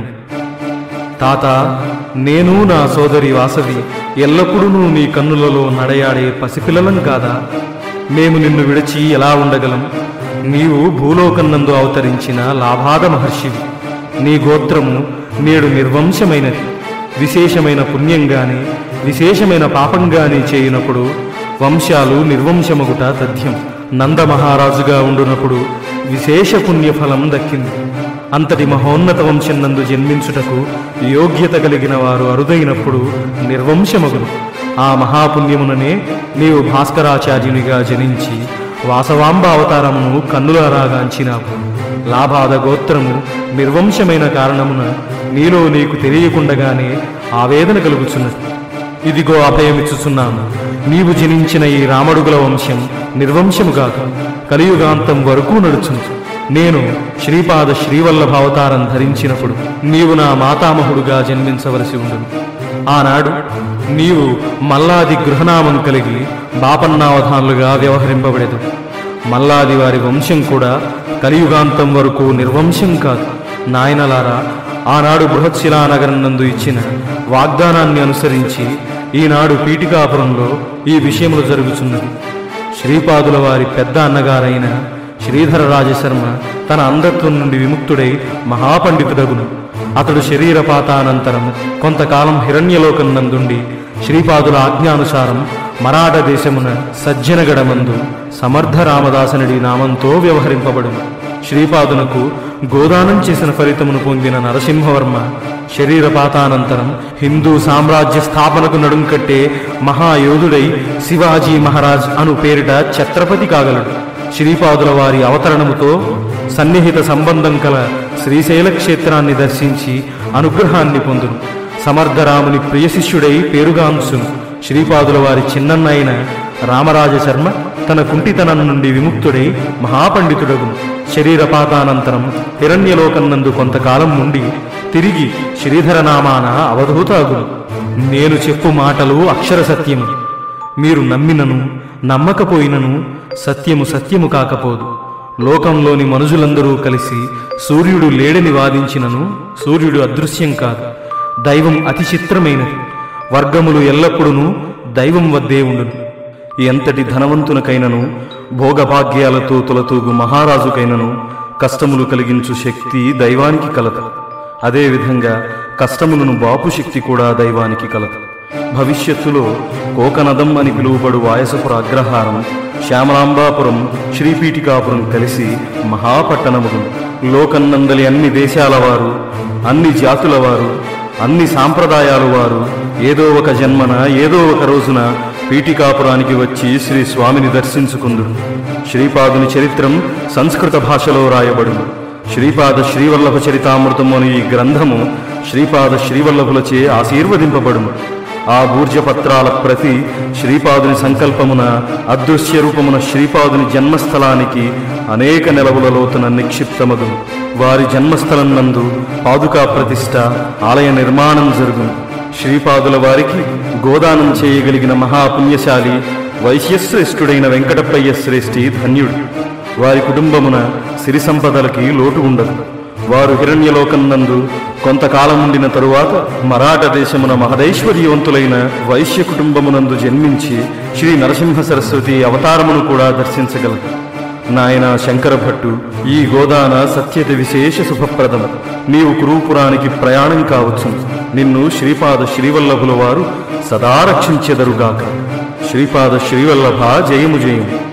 S1: తాత నేను నా సోదరి వాసవి ఎల్లప్పుడూ నీ కన్నులలో నడయాడే పసిపిల్లలం కాదా మేము నిన్ను విడిచి ఎలా ఉండగలం నీవు భూలోకన్నందు అవతరించిన లాభాద మహర్షివి నీ గోత్రము నేడు నిర్వంశమైనది విశేషమైన పుణ్యంగాని విశేషమైన పాపంగాని చేయునప్పుడు వంశాలు నిర్వంశమగుట తథ్యం నంద మహారాజుగా ఉండునప్పుడు విశేష పుణ్యఫలం దక్కింది అంతటి మహోన్నత వంశన్నందు జన్మించుటకు యోగ్యత కలిగిన వారు అరుదైనప్పుడు నిర్వంశమగును ఆ మహాపుణ్యముననే నీవు భాస్కరాచార్యునిగా జనించి వాసవాంబ అవతారమును కన్నులారాగాంచినావు లాభాద గోత్రము నిర్వంశమైన కారణమున నీలో నీకు తెలియకుండగానే ఆవేదన కలుగుచున్నది ఇదిగో అభయమిచ్చుచున్నాను నీవు జనించిన ఈ రామడుగుల వంశం నిర్వంశము కాదు కలియుగాంతం వరకు నడుచును నేను శ్రీపాద శ్రీవల్లభ అవతారం ధరించినప్పుడు నీవు నా మాతామహుడుగా జన్మించవలసి ఉండును ఆనాడు నీవు మల్లాది గృహనామం కలిగి బాపన్నావధానులుగా వ్యవహరింపబడేదు మల్లాది వారి వంశం కూడా కలియుగాంతం వరకు నిర్వంశం కాదు నాయనలారా ఆనాడు బృహత్శిలా నగరం నందు ఇచ్చిన వాగ్దానాన్ని అనుసరించి ఈనాడు పీఠికాపురంలో ఈ విషయములు జరుగుతున్నది శ్రీపాదుల వారి పెద్ద అన్నగారైన శ్రీధర రాజశర్మ తన అంధత్వం నుండి విముక్తుడై మహాపండితుడగును అతడు శరీరపాతానంతరం కొంతకాలం హిరణ్యలోకం నందుండి శ్రీపాదుల ఆజ్ఞానుసారం మరాఠ దేశమున సజ్జనగడమందు సమర్థ రామదాసనుడి నామంతో వ్యవహరింపబడును శ్రీపాదునకు గోదానం చేసిన ఫలితమును పొందిన నరసింహవర్మ శరీరపాతానంతరం హిందూ సామ్రాజ్య స్థాపనకు నడుం కట్టే మహాయోధుడై శివాజీ మహారాజ్ అను పేరిట ఛత్రపతి కాగలడు శ్రీపాదుల వారి అవతరణముతో సన్నిహిత సంబంధం కల శ్రీశైల క్షేత్రాన్ని దర్శించి అనుగ్రహాన్ని పొందును సమర్థరాముని ప్రియ శిష్యుడై పేరుగాంసును శ్రీపాదుల వారి చిన్నన్న అయిన రామరాజ శర్మ తన కుంటితనం నుండి విముక్తుడై మహాపండితుడగును శరీరపాతానంతరం హిరణ్యలోకన్నందు కొంతకాలం నుండి తిరిగి శ్రీధరనామాన అవధూతాగును నేను చెప్పు మాటలు అక్షర సత్యము మీరు నమ్మినను నమ్మకపోయినను సత్యము సత్యము కాకపోదు లోకంలోని మనుజులందరూ కలిసి సూర్యుడు లేడని వాదించినను సూర్యుడు అదృశ్యం కాదు దైవం అతి చిత్రమైనది వర్గములు ఎల్లప్పుడూ దైవం వద్దే ఉండును ఎంతటి ధనవంతునకైనను భోగభాగ్యాలతో తొలతూగు మహారాజుకైనను కష్టములు కలిగించు శక్తి దైవానికి కలదు అదేవిధంగా కష్టములను బాపు శక్తి కూడా దైవానికి కలదు భవిష్యత్తులో కోకనదం అని పిలువబడు వాయసపుర అగ్రహారం శ్యామలాంబాపురం శ్రీపీఠికాపురం కలిసి మహాపట్టణములు లోకన్నందలి అన్ని దేశాల వారు అన్ని జాతుల వారు అన్ని సాంప్రదాయాల వారు ఏదో ఒక జన్మన ఏదో ఒక రోజున పీఠికాపురానికి వచ్చి శ్రీ స్వామిని దర్శించుకుందురు శ్రీపాదుని చరిత్రం సంస్కృత భాషలో రాయబడును శ్రీపాద శ్రీవల్లభ చరితామృతం అను ఈ గ్రంథము శ్రీపాద శ్రీవల్లభులచే ఆశీర్వదింపబడును ఆ భూర్జపత్రాల ప్రతి శ్రీపాదుని సంకల్పమున అదృశ్య రూపమున శ్రీపాదుని జన్మస్థలానికి అనేక నెలవుల లోతున నిక్షిప్తమగును వారి జన్మస్థలం నందు పాదుకా ప్రతిష్ట ఆలయ నిర్మాణం జరుగును శ్రీపాదుల వారికి గోదానం చేయగలిగిన మహాపుణ్యశాలి వైశ్యశ్రేష్ఠుడైన వెంకటప్పయ్య శ్రేష్ఠి ధన్యుడు వారి కుటుంబమున సిరి సంపదలకి లోటు ఉండదు వారు హిరణ్యలోకం నందు కొంతకాలం ఉండిన తరువాత మరాఠ దేశమున మహదైశ్వర్యవంతులైన వైశ్య కుటుంబమునందు జన్మించి శ్రీ నరసింహ సరస్వతి అవతారమును కూడా దర్శించగలరు నాయన శంకర భట్టు ఈ గోదాన సత్యత విశేష శుభప్రదం నీవు కురూపురానికి ప్రయాణం కావచ్చు నిన్ను శ్రీపాద శ్రీవల్లభుల వారు సదా రక్షించెదరుగాక శ్రీపాద శ్రీవల్లభ జయము జయము